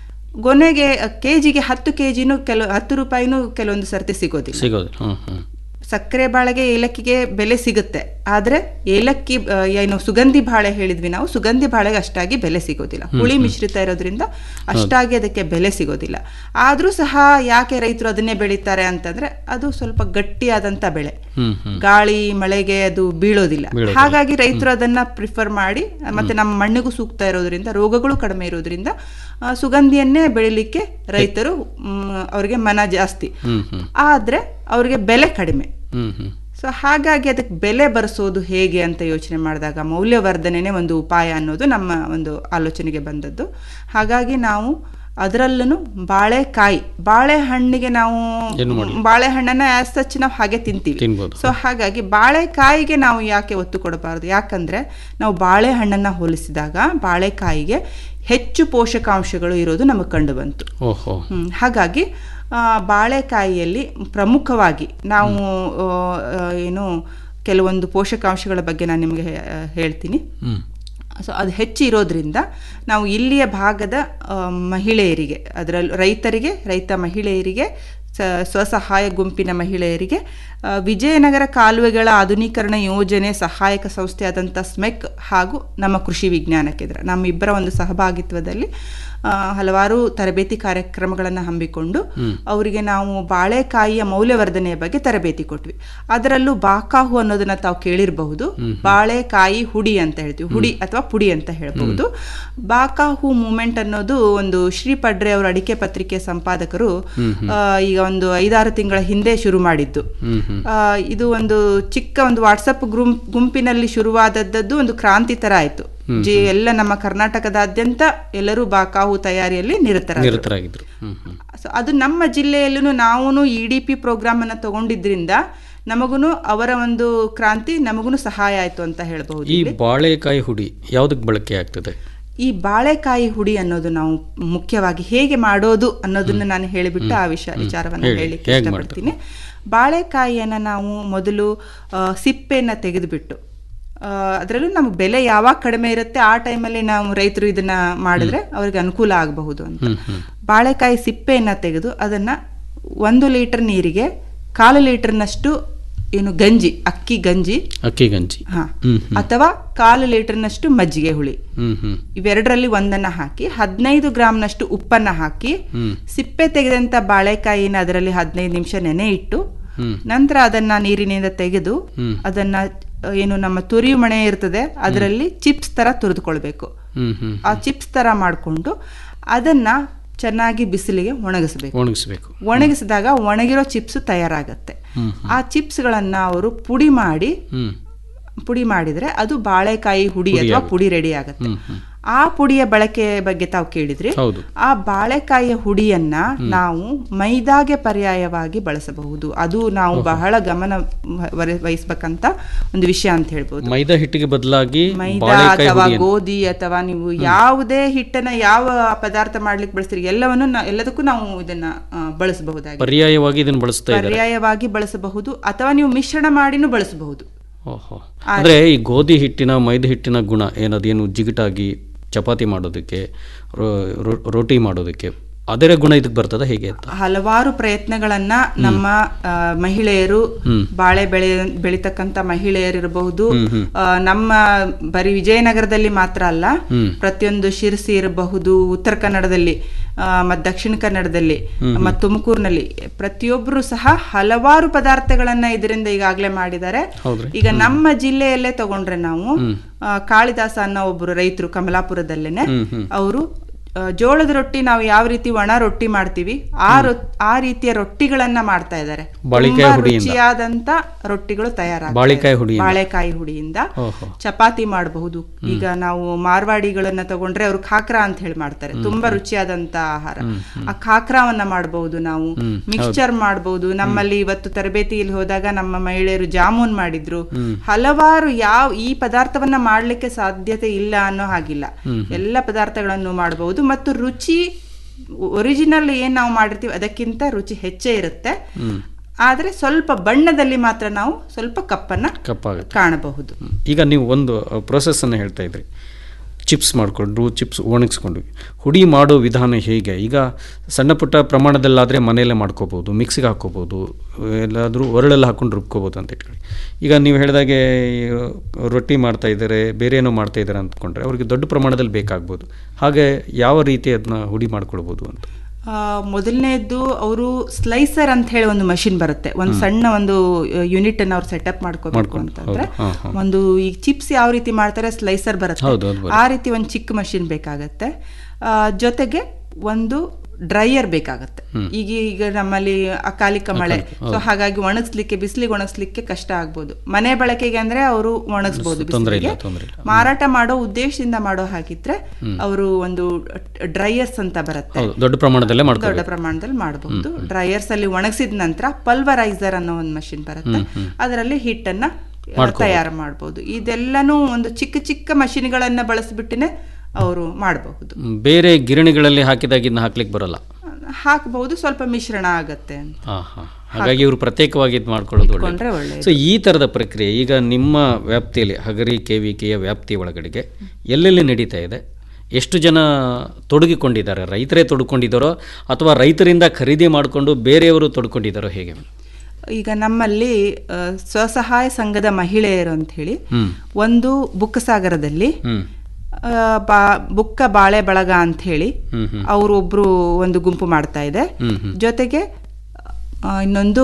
ಗೊನೆಗೆ ಕೆ ಜಿಗೆ ಹತ್ತು ಕೆ ಜಿನೂ ಕೆಲವು ಹತ್ತು ರೂಪಾಯಿನೂ ಕೆಲವೊಂದು ಸರ್ತಿ ಸಿಗೋದಿಲ್ಲ ಸಿಗೋದು ಹ್ಮ್ ಹ್ಮ್ ಸಕ್ಕರೆ ಬಾಳೆಗೆ ಏಲಕ್ಕಿಗೆ ಬೆಲೆ ಸಿಗುತ್ತೆ ಆದರೆ ಏಲಕ್ಕಿ ಆ, ಏನು ಸುಗಂಧಿ ಬಾಳೆ ಹೇಳಿದ್ವಿ ನಾವು ಸುಗಂಧಿ ಬಾಳೆಗೆ ಅಷ್ಟಾಗಿ ಬೆಲೆ ಸಿಗೋದಿಲ್ಲ ಹುಳಿ ಮಿಶ್ರಿತ ಇರೋದ್ರಿಂದ ಅಷ್ಟಾಗಿ ಅದಕ್ಕೆ ಬೆಲೆ ಸಿಗೋದಿಲ್ಲ ಆದರೂ ಸಹ ಯಾಕೆ ರೈತರು ಅದನ್ನೇ ಬೆಳೀತಾರೆ ಅಂತಂದ್ರೆ ಅದು ಸ್ವಲ್ಪ ಗಟ್ಟಿಯಾದಂಥ ಬೆಳೆ ಹ್ಮ್ ಹ್ಮ್ ಗಾಳಿ ಮಳೆಗೆ ಅದು ಬೀಳೋದಿಲ್ಲ ಬೀಳೋದಿಲ್ಲ. ಹಾಗಾಗಿ ರೈತರು ಅದನ್ನ ಪ್ರಿಫರ್ ಮಾಡಿ ಮತ್ತೆ ನಮ್ಮ ಮಣ್ಣಿಗೂ ಸೂಕ್ತ ಇರೋದ್ರಿಂದ ರೋಗಗಳು ಕಡಿಮೆ ಇರೋದ್ರಿಂದ ಆ, ಸುಗಂಧಿಯನ್ನೇ ಬೆಳಿಲಿಕ್ಕೆ ರೈತರು ಮ್, ಅವ್ರಿಗೆ ಮನ ಜಾಸ್ತಿ ಹ್ಮ್ ಹ್ಮ್ ಆದ್ರೆ ಅವ್ರಿಗೆ ಬೆಲೆ ಕಡಿಮೆ ಹ್ಮ್ ಹ್ಮ್ ಸೊ ಹಾಗಾಗಿ ಅದಕ್ಕೆ ಬೆಲೆ ಬರೆಸೋದು ಹೇಗೆ ಅಂತ ಯೋಚನೆ ಮಾಡಿದಾಗ ಮೌಲ್ಯವರ್ಧನೆನೇ ಒಂದು ಉಪಾಯ ಅನ್ನೋದು ನಮ್ಮ ಒಂದು ಆಲೋಚನೆಗೆ ಬಂದದ್ದು ಹಾಗಾಗಿ ನಾವು ಅದರಲ್ಲೂ ಬಾಳೆಕಾಯಿ ಬಾಳೆಹಣ್ಣಿಗೆ ನಾವು ಏನು ಮಾಡ್ಲಿ? ಬಾಳೆಹಣ್ಣನ್ನ ಆಸ್ ಸಚ್ ನಾವು ಹಾಗೆ ತಿಂತೀವಿ ತಿನ್ಬೋದು. ಸೊ ಹಾಗಾಗಿ ಬಾಳೆಕಾಯಿಗೆ ನಾವು ಯಾಕೆ ಒತ್ತು ಕೊಡಬಾರದು ಯಾಕಂದ್ರೆ ನಾವು ಬಾಳೆಹಣ್ಣನ್ನ ಹೋಲಿಸಿದಾಗ ಬಾಳೆಕಾಯಿಗೆ ಹೆಚ್ಚು ಪೋಷಕಾಂಶಗಳು ಇರೋದು ನಮಗೆ ಕಂಡು ಬಂತು ಓಹೋ ಹ್ಮ್, ಹಾಗಾಗಿ ಆ, ಬಾಳೆಕಾಯಿಯಲ್ಲಿ ಪ್ರಮುಖವಾಗಿ ನಾವು ಆ, ಆ, ಏನು ಕೆಲವೊಂದು ಪೋಷಕಾಂಶಗಳ ಬಗ್ಗೆ ನಾನು ನಿಮಗೆ ಹೇ- ಹೇಳ್ತೀನಿ ಹ್ಮ್ ಸೊ ಅದು ಹೆಚ್ಚು ಇರೋದ್ರಿಂದ ನಾವು ಇಲ್ಲಿಯ ಭಾಗದ ಆ, ಮಹಿಳೆಯರಿಗೆ ಅದರಲ್ಲೂ ರೈತರಿಗೆ ರೈತ ಮಹಿಳೆಯರಿಗೆ ಸ ಸ್ವಸಹಾಯ ಗುಂಪಿನ ಮಹಿಳೆಯರಿಗೆ ಆ, ವಿಜಯನಗರ ಕಾಲುವೆಗಳ ಆಧುನೀಕರಣ ಯೋಜನೆ ಸಹಾಯಕ ಸಂಸ್ಥೆ ಆದಂಥ ಸ್ಮೆಕ್ ಹಾಗೂ ನಮ್ಮ ಕೃಷಿ ವಿಜ್ಞಾನ ಕೇಂದ್ರ ನಮ್ಮಿಬ್ಬರ ಒಂದು ಸಹಭಾಗಿತ್ವದಲ್ಲಿ ಆ, ಹಲವಾರು ತರಬೇತಿ ಕಾರ್ಯಕ್ರಮಗಳನ್ನು ಹಮ್ಮಿಕೊಂಡು ಅವರಿಗೆ ನಾವು ಬಾಳೆಕಾಯಿಯ ಮೌಲ್ಯವರ್ಧನೆಯ ಬಗ್ಗೆ ತರಬೇತಿ ಕೊಟ್ವಿ ಅದರಲ್ಲೂ ಬಾಕಾಹು ಅನ್ನೋದನ್ನ ತಾವು ಕೇಳಿರಬಹುದು ಬಾಳೆಕಾಯಿ ಹುಡಿ ಅಂತ ಹೇಳ್ತೀವಿ ಹುಡಿ ಅಥವಾ ಪುಡಿ ಅಂತ ಹೇಳ್ಬಹುದು ಬಾಕಾಹು ಮೂಮೆಂಟ್ ಅನ್ನೋದು ಒಂದು ಶ್ರೀ ಪಡ್ರೆ ಅವರ ಅಡಿಕೆ ಪತ್ರಿಕೆ ಸಂಪಾದಕರು ಆ, ಈಗ ಒಂದು ಐದಾರು ತಿಂಗಳ ಹಿಂದೆ ಶುರು ಮಾಡಿದ್ದು ಆ, ಇದು ಒಂದು ಚಿಕ್ಕ ಒಂದು ವಾಟ್ಸಪ್ ಗುಂಪ್ ಗುಂಪಿನಲ್ಲಿ ಶುರುವಾದದ್ದು ಒಂದು ಕ್ರಾಂತಿ ತರ ಆಯ್ತು ಜಿ ಎಲ್ಲ ನಮ್ಮ ಕರ್ನಾಟಕದಾದ್ಯಂತ ಎಲ್ಲರೂ ಬಾಕಾಹು ತಯಾರಿಯಲ್ಲಿ ನಿರತರ ನಿರತರಾಗಿದ್ರು ಹ್ಮ್ ಹ್ಮ್ ಸೊ ಅದು ನಮ್ಮ ಜಿಲ್ಲೆಯಲ್ಲೂ ನಾವು ಇ ಡಿ ಪಿ ಪ್ರೋಗ್ರಾಮ್ ಅನ್ನ ತಗೊಂಡಿದ್ರಿಂದ ನಮಗೂ ಅವರ ಒಂದು ಕ್ರಾಂತಿ ನಮಗೂ ಸಹಾಯ ಆಯ್ತು ಅಂತ ಹೇಳ್ಬಹುದು ಈ ಬಾಳೆಕಾಯಿ ಹುಡಿ ಯಾವುದಕ್ಕೆ ಬಳಕೆ ಆಗ್ತದೆ ಈ ಬಾಳೆಕಾಯಿ ಹುಡಿ ಅನ್ನೋದು ನಾವು ಮುಖ್ಯವಾಗಿ ಹೇಗೆ ಮಾಡೋದು ಅನ್ನೋದನ್ನ ನಾನು ಹೇಳಿಬಿಟ್ಟು ಆ ವಿಷಯ ವಿಚಾರವನ್ನು ಹೇಳಿ. ಹೇಳಿಕ್ಕೆ ಹೇಗ್ ಇಷ್ಟಪಡ್ತೀನಿ ಬಾಳೆಕಾಯಿಯನ್ನ ನಾವು ಮೊದಲು ಆ, ಸಿಪ್ಪೆನ ತೆಗೆದುಬಿಟ್ಟು ಅದರಲ್ಲೂ ನಮ್ಗೆ ಬೆಲೆ ಯಾವಾಗ ಕಡಿಮೆ ಇರುತ್ತೆ ಆ ಟೈಮಲ್ಲಿ ನಾವು ರೈತರು ಇದನ್ನ ಮಾಡಿದ್ರೆ ಅವ್ರಿಗೆ ಅನುಕೂಲ ಆಗಬಹುದು ಅಂತ ಬಾಳೆಕಾಯಿ ಸಿಪ್ಪೆಯನ್ನ ತೆಗೆದು ಅದನ್ನ ಒಂದು ಲೀಟರ್ ನೀರಿಗೆ ಕಾಲು ಲೀಟರ್ನಷ್ಟು ಏನು ಗಂಜಿ ಅಕ್ಕಿ ಗಂಜಿ ಅಕ್ಕಿ ಗಂಜಿ ಹಾ ಹ್ಮ್ ಅಥವಾ ಕಾಲು ಲೀಟರ್ನಷ್ಟು ಮಜ್ಜಿಗೆ ಹುಳಿ ಹ್ಮ್ ಹ್ಮ್ ಇವೆರಡರಲ್ಲಿ ಒಂದನ್ನ ಹಾಕಿ ಹದಿನೈದು ಗ್ರಾಮ್ನಷ್ಟು ಉಪ್ಪನ್ನ ಹಾಕಿ ಹ್ಮ್. ಸಿಪ್ಪೆ ತೆಗೆದಂತ ಬಾಳೆಕಾಯಿನ ಅದರಲ್ಲಿ ಹದಿನೈದು ನಿಮಿಷ ನೆನೆ ಇಟ್ಟು ಹ್ಮ್. ನಂತರ ಅದನ್ನ ನೀರಿನಿಂದ ತೆಗೆದು ಅದನ್ನ ಅ, ಏನು ನಮ್ಮ ತುರಿಯು ಮಣೆ ಇರ್ತದೆ ಅದರಲ್ಲಿ ಚಿಪ್ಸ್ ತರ ತುರಿದುಕೊಳ್ಬೇಕು ಹ್ಮ್ ಹ್ಮ್ ಆ ಚಿಪ್ಸ್ ತರ ಮಾಡಿಕೊಂಡು ಅದನ್ನ ಚೆನ್ನಾಗಿ ಬಿಸಿಲಿಗೆ ಒಣಗಿಸ್ಬೇಕು ಒಣಗಿಸ್ಬೇಕು ಒಣಗಿಸಿದಾಗ ಒಣಗಿರೋ ಚಿಪ್ಸ್ ತಯಾರಾಗತ್ತೆ ಆ ಚಿಪ್ಸ್ಗಳನ್ನ ಅವರು ಪುಡಿ ಮಾಡಿ ಹ್ಮ್ ಪುಡಿ ಮಾಡಿದ್ರೆ ಅದು ಬಾಳೆಕಾಯಿ ಹುಡಿ ಅಥವಾ ಪುಡಿ ರೆಡಿ ಆಗುತ್ತೆ ಆ ಪುಡಿಯ ಬಳಕೆ ಬಗ್ಗೆ ತಾವು ಕೇಳಿದ್ರಿ ಹೌದು ಆ ಬಾಳೆಕಾಯಿಯ ಹುಡಿಯನ್ನ ನಾವು ಮೈದಾಗೆ ಪರ್ಯಾಯವಾಗಿ ಬಳಸಬಹುದು ಅದು ನಾವು ಬಹಳ ಗಮನ ವರ- ವಹಿಸ್ಬೇಕಂತ ಒಂದು ವಿಷಯ ಅಂತ ಹೇಳ್ಬೋದು ಮೈದಾ ಹಿಟ್ಟಿಗೆ ಬದಲಾಗಿ ಮೈದಾ ಬಾಳೆಕಾಯಿ ಅಥವಾ ಹುಡಿಯನ್ನು ಗೋಧಿ ಅಥವಾ ನೀವು ಯಾವುದೇ ಹಿಟ್ಟನ್ನ ಯಾವ ಪದಾರ್ಥ ಮಾಡ್ಲಿಕ್ಕೆ ಬಳಸ್ತೀರಿ ಎಲ್ಲವನ್ನು ನಾ- ಎಲ್ಲದಕ್ಕೂ ನಾವು ಇದನ್ನ ಆ, ಬಳಸಬಹುದಾಗಿದೆ ಪರ್ಯಾಯವಾಗಿ ಇದನ್ನು ಬಳಸ್ತಾ ಇದ್ದಾರೆ ಪರ್ಯಾಯವಾಗಿ ಬಳಸಬಹುದು ಅಥವಾ ನೀವು ಮಿಶ್ರಣ ಮಾಡಿನೂ ಬಳಸಬಹುದು ಓಹೋ ಅಂದ್ರೆ ಈ ಗೋಧಿ ಹಿಟ್ಟಿನ ಮೈದಾ ಹಿಟ್ಟಿನ ಗುಣ ಏನದೇನು ಜಿಗಿಟಾಗಿ ಚಪಾತಿ ಮಾಡೋದಕ್ಕೆ ರೋ- ರೋ- ರೋಟಿ ಮಾಡೋದಕ್ಕೆ ಅದರ ಗುಣ ಇದಕ್ಕೆ ಬರ್ತದ ಹೇಗೆ ಅಂತ ಹಲವಾರು ಪ್ರಯತ್ನಗಳನ್ನ ನಮ್ಮ ಆ, ಮಹಿಳೆಯರು ಬಾಳೆ ಬೆಳೆ ಬೆಳಿತಕ್ಕಂತ ಮಹಿಳೆಯರಿರಬಹುದು ಆ, ನಮ್ಮ ಬರೀ ವಿಜಯನಗರದಲ್ಲಿ ಮಾತ್ರ ಅಲ್ಲ ಪ್ರತಿಯೊಂದು ಶಿರಸಿ ಇರಬಹುದು ಉತ್ತರ ಕನ್ನಡದಲ್ಲಿ ಆ, ಮತ್ತ್ ದಕ್ಷಿಣ ಕನ್ನಡದಲ್ಲಿ ಮತ್ತು ತುಮಕೂರಿನಲ್ಲಿ ಪ್ರತಿಯೊಬ್ಬರು ಸಹ ಹಲವಾರು ಪದಾರ್ಥಗಳನ್ನ ಇದರಿಂದ ಈಗಾಗಲೇ ಮಾಡಿದ್ದಾರೆ ಹೌದ್ರಿ ಈಗ ನಮ್ಮ ಜಿಲ್ಲೆಯಲ್ಲೇ ತಗೊಂಡ್ರೆ ನಾವು ಆ, ಕಾಳಿದಾಸ ಅನ್ನೋ ಒಬ್ಬರು ರೈತರು ಕಮಲಾಪುರದಲ್ಲೇನೆ ಅವರು ಆ, ಜೋಳದ ರೊಟ್ಟಿ ನಾವು ಯಾವ ರೀತಿ ಒಣ ರೊಟ್ಟಿ ಮಾಡ್ತೀವಿ ಆ ರೊ ಆ ರೀತಿಯ ರೊಟ್ಟಿಗಳನ್ನ ಮಾಡ್ತಾ ಇದ್ದಾರೆ ಬಾಳಿಕಾಯಿ ತುಂಬಾ ಹುಡಿಯಿಂದ. ರುಚಿಯಾದಂತ ರೊಟ್ಟಿಗಳು ತಯಾರಾಗ್ತವೆ ಬಾಳಿಕಾಯಿ ಹುಡಿಯಿಂದ. ಬಾಳೆಕಾಯಿ ಹುಡಿಯಿಂದ ಓಹೋ ಚಪಾತಿ ಮಾಡಬಹುದು ಈಗ ನಾವು ಮಾರ್ವಾಡಿಗಳನ್ನ ತಗೊಂಡ್ರೆ ಅವರು ಖಾಕ್ರಾ ಅಂತ ಹೇಳಿ ಮಾಡ್ತಾರೆ ತುಂಬಾ ರುಚಿಯಾದಂತ ಆಹಾರ ಆ ಖಾಕ್ರಾವನ್ನ ಮಾಡಬಹುದು ನಾವು ಮಿಕ್ಸ್ಚರ್ ಮಾಡಬಹುದು ನಮ್ಮಲ್ಲಿ ಇವತ್ತು ತರಬೇತಿಯಲ್ಲಿ ಹೋದಾಗ ನಮ್ಮ ಮಹಿಳೆಯರು ಜಾಮೂನ್ ಮಾಡಿದ್ರು ಹಲವಾರು ಯಾವ ಈ ಪದಾರ್ಥವನ್ನ ಮಾಡ್ಲಿಕ್ಕೆ ಸಾಧ್ಯತೆ ಇಲ್ಲ ಅನ್ನೋ ಹಾಗಿಲ್ಲ ಎಲ್ಲ ಪದಾರ್ಥಗಳನ್ನು ಮಾಡಬಹುದು ಮತ್ತು ರುಚಿ ಒರಿಜಿನಲ್ ಏನ್ ನಾವು ಮಾಡಿರ್ತೀವಿ ಅದಕ್ಕಿಂತ ರುಚಿ ಹೆಚ್ಚೇ ಇರುತ್ತೆ ಆದ್ರೆ ಸ್ವಲ್ಪ ಬಣ್ಣದಲ್ಲಿ ಮಾತ್ರ ನಾವು ಸ್ವಲ್ಪ ಕಪ್ಪನ್ನ ಕಪ್ಪಾಗುತ್ತೆ ಕಾಣಬಹುದು ಈಗ ನೀವು ಒಂದು ಪ್ರೊಸೆಸ್ಸನ್ನು ಹೇಳ್ತಾ ಇದ್ರಿ ಚಿಪ್ಸ್ ಮಾಡಿಕೊಂಡು ಚಿಪ್ಸ್ ಒಣಗಿಸ್ಕೊಂಡು ಹುಡಿ ಮಾಡೋ ವಿಧಾನ ಹೇಗೆ ಈಗ ಸಣ್ಣ ಪುಟ್ಟ ಪ್ರಮಾಣದಲ್ಲಾದರೆ ಮನೆಯಲ್ಲೇ ಮಾಡ್ಕೋಬೋದು ಮಿಕ್ಸಿಗೆ ಹಾಕ್ಕೋಬೋದು ಎಲ್ಲಾದರೂ ಒರಳಲ್ಲಿ ಹಾಕೊಂಡು ರುಬ್ಕೋಬೋದು ಅಂತ ಇಟ್ಕೊಳ್ಳಿ ಈಗ ನೀವು ಹೇಳಿದಾಗೆ ಈ ರೊಟ್ಟಿ ಮಾಡ್ತಾ ಇದ್ದಾರೆ ಬೇರೆ ಏನೋ ಮಾಡ್ತಾ ಇದ್ದಾರೆ ಅಂದ್ಕೊಂಡ್ರೆ ಅವ್ರಿಗೆ ದೊಡ್ಡ ಪ್ರಮಾಣದಲ್ಲಿ ಬೇಕಾಗ್ಬೋದು ಹಾಗೆ ಯಾವ ರೀತಿ ಅದನ್ನ ಹುಡಿ ಮಾಡ್ಕೊಳ್ಬೋದು ಅಂತ ಆ, ಮೊದಲನೇದ್ದು ಅವರು ಸ್ಲೈಸರ್ ಅಂತ ಹೇಳಿ ಒಂದು ಮಷಿನ್ ಬರುತ್ತೆ ಒಂದು ಸಣ್ಣ ಒಂದು ಯೂನಿಟ್ ಅನ್ನ ಅವ್ರು ಸೆಟಪ್ ಮಾಡ್ಕೋಬೇಕು ಮಾಡ್ಕೊಂಡು, ಅಂತಂದ್ರೆ ಹೌದು. ಹಾ, ಹಾ. ಒಂದು ಈಗ ಚಿಪ್ಸ್ ಯಾವ ರೀತಿ ಮಾಡ್ತಾರೆ ಸ್ಲೈಸರ್ ಹೌದು, ಬರುತ್ತೆ ಅದು ಬರುತ್ತೆ. ಆ ರೀತಿ ಒಂದು ಚಿಕ್ಕ ಮಷಿನ್ ಬೇಕಾಗತ್ತೆ ಆ, ಜೊತೆಗೆ ಒಂದು ಡ್ರೈಯರ್ ಬೇಕಾಗತ್ತೆ ಈಗ ಈಗ ನಮ್ಮಲ್ಲಿ ಅಕಾಲಿಕ ಮಳೆ ಸೊ ಹಾಗಾಗಿ ಒಣಗಿಸ್ಲಿಕ್ಕೆ ಬಿಸಿಲಿಗೆ ಒಣಗಿಸ್ಲಿಕ್ಕೆ ಕಷ್ಟ ಆಗ್ಬೋದು ಮನೆ ಬಳಕೆಗೆ ಅಂದ್ರೆ ಅವರು ಒಣಗಿಸ್ಬೋದು ತೊಂದ್ರೆ ಇಲ್ಲ, ಬಿಸಿಲಿಗೆ ತೊಂದ್ರೆ ಇಲ್ಲ. ಮಾರಾಟ ಮಾಡೋ ಉದ್ದೇಶದಿಂದ ಮಾಡೋ ಹಾಗಿದ್ರೆ ಅವರು ಒಂದು ಡ್ರೈಯರ್ಸ್ ಅಂತ ಬರುತ್ತೆ ಹೌದು ದೊಡ್ಡ ಪ್ರಮಾಣದಲ್ಲೇ ದೊಡ್ಡ ಮಾಡ್ಕೋಬೇಕು ಪ್ರಮಾಣದಲ್ಲಿ ಮಾಡಬಹುದು ಡ್ರೈಯರ್ಸ್ ಅಲ್ಲಿ ಒಣಗಿಸಿದ ನಂತರ ಪಲ್ವರೈಸರ್ ಅನ್ನೋ ಒಂದು ಮಷಿನ್ ಬರುತ್ತೆ ಅದರಲ್ಲಿ ಹಿಟ್ಟನ್ನ ಆ, ತಯಾರು ಮಾಡಬಹುದು ಇದೆಲ್ಲನೂ ಒಂದು ಚಿಕ್ಕ ಚಿಕ್ಕ ಮಷಿನ್ಗಳನ್ನ ಬಳಸಿಬಿಟ್ಟಿನೇ ಅವರು ಮಾಡಬಹುದು ಬೇರೆ ಗಿರಣಿಗಳಲ್ಲಿ ಹಾಕಿದಾಗ ಇದನ್ನ ಹಾಕ್ಲಿಕ್ಕೆ ಬರಲ್ಲ ಹಾಕಬಹುದು ಸ್ವಲ್ಪ ಮಿಶ್ರಣ ಆಗತ್ತೆ ಅಂತ ಹಾ ಹಾ ಹಾಗಾಗಿ ಇವರು ಪ್ರತ್ಯೇಕವಾಗಿ ಇದು ಮಾಡ್ಕೊಳ್ಳೋದು ಇಟ್ಕೊಂಡ್ರೆ ಒಳ್ಳೆಯದು ಒಳ್ಳೆಯದು. ಸೊ ಈ ಥರದ ಪ್ರಕ್ರಿಯೆ ಈಗ ನಿಮ್ಮ ವ್ಯಾಪ್ತಿಯಲ್ಲಿ ಹಗರಿ ಕೆವಿಕೆಯ ವ್ಯಾಪ್ತಿ ಒಳಗಡೆಗೆ ಎಲ್ಲೆಲ್ಲಿ ನಡೀತಾ ಇದೆ ಎಷ್ಟು ಜನ ತೊಡಗಿಕೊಂಡಿದ್ದಾರೆ ರೈತರೇ ತೊಡ್ಕೊಂಡಿದ್ದಾರೋ ಅಥವಾ ರೈತರಿಂದ ಖರೀದಿ ಮಾಡಿಕೊಂಡು ಬೇರೆಯವರು ತೊಡ್ಕೊಂಡಿದ್ದಾರೋ ಹೇಗೆ ಈಗ ನಮ್ಮಲ್ಲಿ ಆ, ಸ್ವಸಹಾಯ ಸಂಘದ ಮಹಿಳೆಯರು ಅಂತ ಹೇಳಿ ಹ್ಮ್ ಒಂದು ಬುಕ್ಕಸಾಗರದಲ್ಲಿ ಹ್ಮ್ ಆ, ಬಾ ಬುಕ್ಕ ಬಾಳೆ ಬಳಗ ಅಂತ ಹೇಳಿ ಹ್ಮ್ ಹ್ಮ್ ಅವರು ಒಬ್ರು ಒಂದು ಗುಂಪು ಮಾಡ್ತಾ ಇದೆ ಹ್ಮ್ ಹ್ಮ್ ಜೊತೆಗೆ ಆ, ಇನ್ನೊಂದು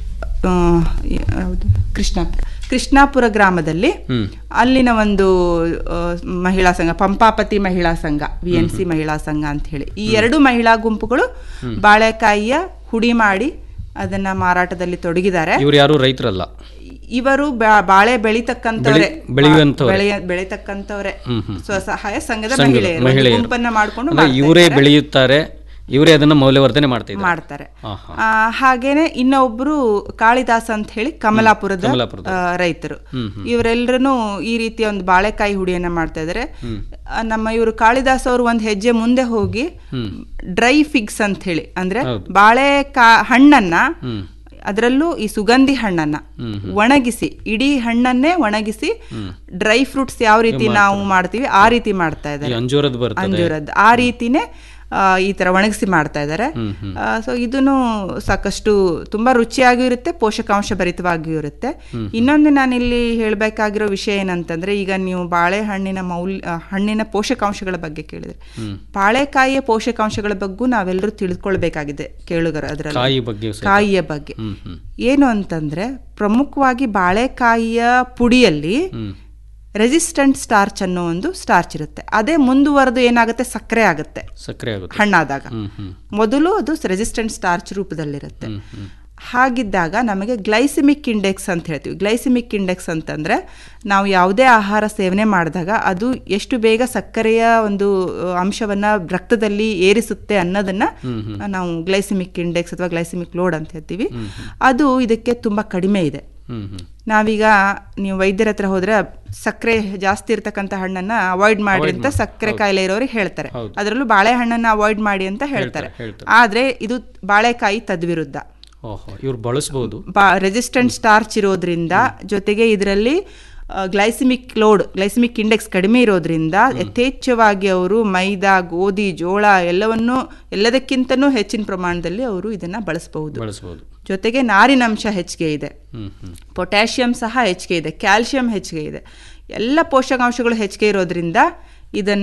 ಆ, ಯಾವ್ದು? ಕೃಷ್ಣಾಪುರ ಕೃಷ್ಣಾಪುರ ಗ್ರಾಮದಲ್ಲಿ ಹ್ಮ್ ಅಲ್ಲಿನ ಒಂದು ಆ, ಮಹಿಳಾ ಸಂಘ ಪಂಪಾಪತಿ ಮಹಿಳಾ ಸಂಘ ವಿ ಎನ್ ಸಿ ಮಹಿಳಾ ಸಂಘ ಅಂತ ಹೇಳಿ ಈ ಎರಡು ಮಹಿಳಾ ಗುಂಪುಗಳು ಬಾಳೆಕಾಯಿಯ ಹುಡಿ ಮಾಡಿ ಅದನ್ನ ಮಾರಾಟದಲ್ಲಿ ತೊಡಗಿದ್ದಾರೆ ಇವ್ರು ಯಾರು ರೈತರಲ್ಲ ಇವರು ಬಾ- ಬಾಳೆ ಬೆಳಿತಕ್ಕಂಥವ್ರೆ ಬೆಳಿ- ಬೆಳೆಯುವಂಥವ್ರೆ. ಬೆಳೆಯ- ಬೆಳಿತಕ್ಕಂಥವ್ರೆ ಹ್ಮ್, ಹ್ಮ್. ಸ್ವಸಹಾಯ ಸಂಘದ ಸಂಘದ ಮಹಿಳೆಯರು ಒಂದು ಮಹಿಳೆಯರು. ಗುಂಪನ್ನ ಮಾಡ್ಕೊಂಡು ಅಂದ್ರೆ ಮಾಡ್ತಾ ಇವರೇ ಇದ್ದಾರೆ. ಬೆಳೆಯುತ್ತಾರೆ ಇವರೇ ಅದನ್ನ ಮೌಲ್ಯವರ್ಧನೆ ಮಾಡ್ತಾ ಇದ್ದಾರೆ ಮಾಡ್ತಾರೆ ಹಾ, ಹಾ. ಆ, ಹಾಗೇನೆ ಇನ್ನೊಬ್ರು ಕಾಳಿದಾಸ್ ಅಂತ ಹೇಳಿ ಕಮಲಾಪುರದ ಕಮಲಾಪುರದ. ಆ, ರೈತರು ಹ್ಮ್, ಹ್ಮ್. ಇವರೆಲ್ಲರೂ ಈ ರೀತಿಯ ಒಂದು ಬಾಳೆಕಾಯಿ ಹುಡಿಯನ್ನ ಮಾಡ್ತಾ ಇದ್ದಾರೆ ಆ, ನಮ್ಮ ಇವರು ಕಾಳಿದಾಸ್ ಅವರು ಒಂದು ಹೆಜ್ಜೆ ಮುಂದೆ ಹೋಗಿ ಡ್ರೈ ಫಿಗ್ಸ್ ಅಂತ ಹೇಳಿ ಅಂದ್ರೆ ಹೌದು. ಬಾಳೆ ಕಾ ಹಣ್ಣನ್ನ ಹ್ಮ್ ಅದರಲ್ಲೂ ಈ ಸುಗಂಧಿ ಹಣ್ಣನ್ನ ಒಣಗಿಸಿ ಇಡೀ ಹಣ್ಣನ್ನೇ ಒಣಗಿಸಿ ಡ್ರೈ ಫ್ರೂಟ್ಸ್ ಯಾವ ರೀತಿ ನಾವು ಮಾಡ್ತೀವಿ ಆ ರೀತಿ ಮಾಡ್ತಾ ಈ ಇದ್ದಾರೆ ಅಂಜೂರದ ಬರ್ತದೆ ಅಂಜೂರದ್ದು ಆ ರೀತಿನೇ ಆ, ಈ ತರ ಒಣಗಿಸಿ ಮಾಡ್ತಾ ಇದ್ದಾರೆ ಸೊ ಇದನ್ನು ಸಾಕಷ್ಟು ತುಂಬಾ ರುಚಿಯಾಗಿಯೂ ಇರುತ್ತೆ ಪೋಷಕಾಂಶ ಭರಿತವಾಗಿಯೂ ಇರುತ್ತೆ ಇನ್ನೊಂದು ನಾನಿಲ್ಲಿ ಹೇಳಬೇಕಾಗಿರೋ ವಿಷಯ ಏನಂತಂದ್ರೆ ಈಗ ನೀವು ಬಾಳೆಹಣ್ಣಿನ ಮೌಲ್ಯ ಆ, ಹಣ್ಣಿನ ಪೋಷಕಾಂಶಗಳ ಬಗ್ಗೆ ಕೇಳಿದ್ರೆ ಬಾಳೆಕಾಯಿಯ ಪೋಷಕಾಂಶಗಳ ಬಗ್ಗೂ ನಾವೆಲ್ಲರೂ ತಿಳ್ಕೊಳ್ಬೇಕಾಗಿದೆ ಕೇಳುಗರ ಅದರಲ್ಲಿ ಕಾಯಿ ಬಗ್ಗೆ ಸಹಿತ. ಕಾಯಿಯ ಬಗ್ಗೆ ಹ್ಮ್ ಹ್ಮ್ ಏನು ಅಂತಂದ್ರೆ ಪ್ರಮುಖವಾಗಿ ಬಾಳೆಕಾಯಿಯ ಪುಡಿಯಲ್ಲಿ ಹ್ಮ್ ರೆಸಿಸ್ಟೆಂಟ್ ಸ್ಟಾರ್ಚ್ ಅನ್ನೋ ಒಂದು ಸ್ಟಾರ್ಚ್ ಇರುತ್ತೆ ಅದೇ ಮುಂದುವರೆದು ಏನಾಗುತ್ತೆ ಸಕ್ಕರೆ ಆಗುತ್ತೆ ಸಕ್ಕರೆ ಆಗುತ್ತೆ ಹಣ್ಣಾದಾಗ ಹ್ಮ್ ಹ್ಮ್ ಮೊದಲು ಅದು ರೆಸಿಸ್ಟೆಂಟ್ ಸ್ಟಾರ್ಚ್ ರೂಪದಲ್ಲಿರುತ್ತೆ ಹ್ಮ್ ಹ್ಮ್ ಹಾಗಿದ್ದಾಗ ನಮಗೆ ಗ್ಲೈಸಿಮಿಕ್ ಇಂಡೆಕ್ಸ್ ಅಂತ ಹೇಳ್ತೀವಿ ಗ್ಲೈಸಿಮಿಕ್ ಇಂಡೆಕ್ಸ್ ಅಂತಂದ್ರೆ ನಾವು ಯಾವುದೇ ಆಹಾರ ಸೇವನೆ ಮಾಡಿದಾಗ ಅದು ಎಷ್ಟು ಬೇಗ ಸಕ್ಕರೆಯ ಒಂದು ಅಹ್, ಅಂಶವನ್ನ ರಕ್ತದಲ್ಲಿ ಏರಿಸುತ್ತೆ ಅನ್ನೋದನ್ನ ನಾವು ಗ್ಲೈಸಿಮಿಕ್ ಇಂಡೆಕ್ಸ್ ಅಥವಾ ಗ್ಲೈಸಿಮಿಕ್ ಲೋಡ್ ಅಂತ ಹೇಳ್ತೀವಿ ಅದು ಇದಕ್ಕೆ ತುಂಬಾ ಕಡಿಮೆ ಇದೆ ಹ್ಮ್ ಹ್ಮ್ ನಾವೀಗ ನೀವು ವೈದ್ಯರ ಹತ್ರ ಹೋದ್ರೆ ಸಕ್ಕರೆ ಜಾಸ್ತಿ ಇರ್ತಕ್ಕಂಥ ಹಣ್ಣನ್ನ ಅವಾಯ್ಡ್ ಮಾಡಿ ಅಂತ ಸಕ್ಕರೆ ಕಾಯಿಲೆ ಇರೋರಿಗೆ ಹೇಳ್ತಾರೆ ಹೌದು. ಅದರಲ್ಲೂ ಬಾಳೆಹಣ್ಣನ್ನ ಅವಾಯ್ಡ್ ಮಾಡಿ ಅಂತ ಹೇಳ್ತಾರೆ ಹೇಳ್ತಾರೆ. ಆದ್ರೆ ಇದು ಬಾಳೆಕಾಯಿ ತದ್ವಿರುದ್ಧ ಓಹೋ ಇವ್ರು ಬಳಸ್ಬೋದು ಬಾ ರೆಸಿಸ್ಟೆಂಟ್ ಸ್ಟಾರ್ಚ್ ಇರೋದ್ರಿಂದ ಜೊತೆಗೆ ಇದರಲ್ಲಿ ಗ್ಲೈಸಿಮಿಕ್ ಲೋಡ್ ಗ್ಲೈಸಿಮಿಕ್ ಇಂಡೆಕ್ಸ್ ಕಡಿಮೆ ಇರೋದ್ರಿಂದ ಯಥೇಚ್ಛವಾಗಿ ಅವರು ಮೈದಾ ಗೋಧಿ ಜೋಳ ಎಲ್ಲವನ್ನೂ ಎಲ್ಲದಕ್ಕಿಂತನೂ ಹೆಚ್ಚಿನ ಪ್ರಮಾಣದಲ್ಲಿ ಅವರು ಇದನ್ನ ಬಳಸಬಹುದು ಬಳಸ್ಬೋದು ಜೊತೆಗೆ ನಾರಿನಂಶ ಹೆಚ್ಚಿಗೆ ಇದೆ ಹ್ಮ್ ಹ್ಮ್ ಪೊಟ್ಯಾಷಿಯಂ ಸಹ ಹೆಚ್ಚಿಗೆ ಇದೆ ಕ್ಯಾಲ್ಶಿಯಂ ಹೆಚ್ಚಿಗೆ ಇದೆ ಎಲ್ಲ ಪೋಷಕಾಂಶಗಳು ಹೆಚ್ಚಿಗೆ ಇರೋದ್ರಿಂದ ಇದನ್ನ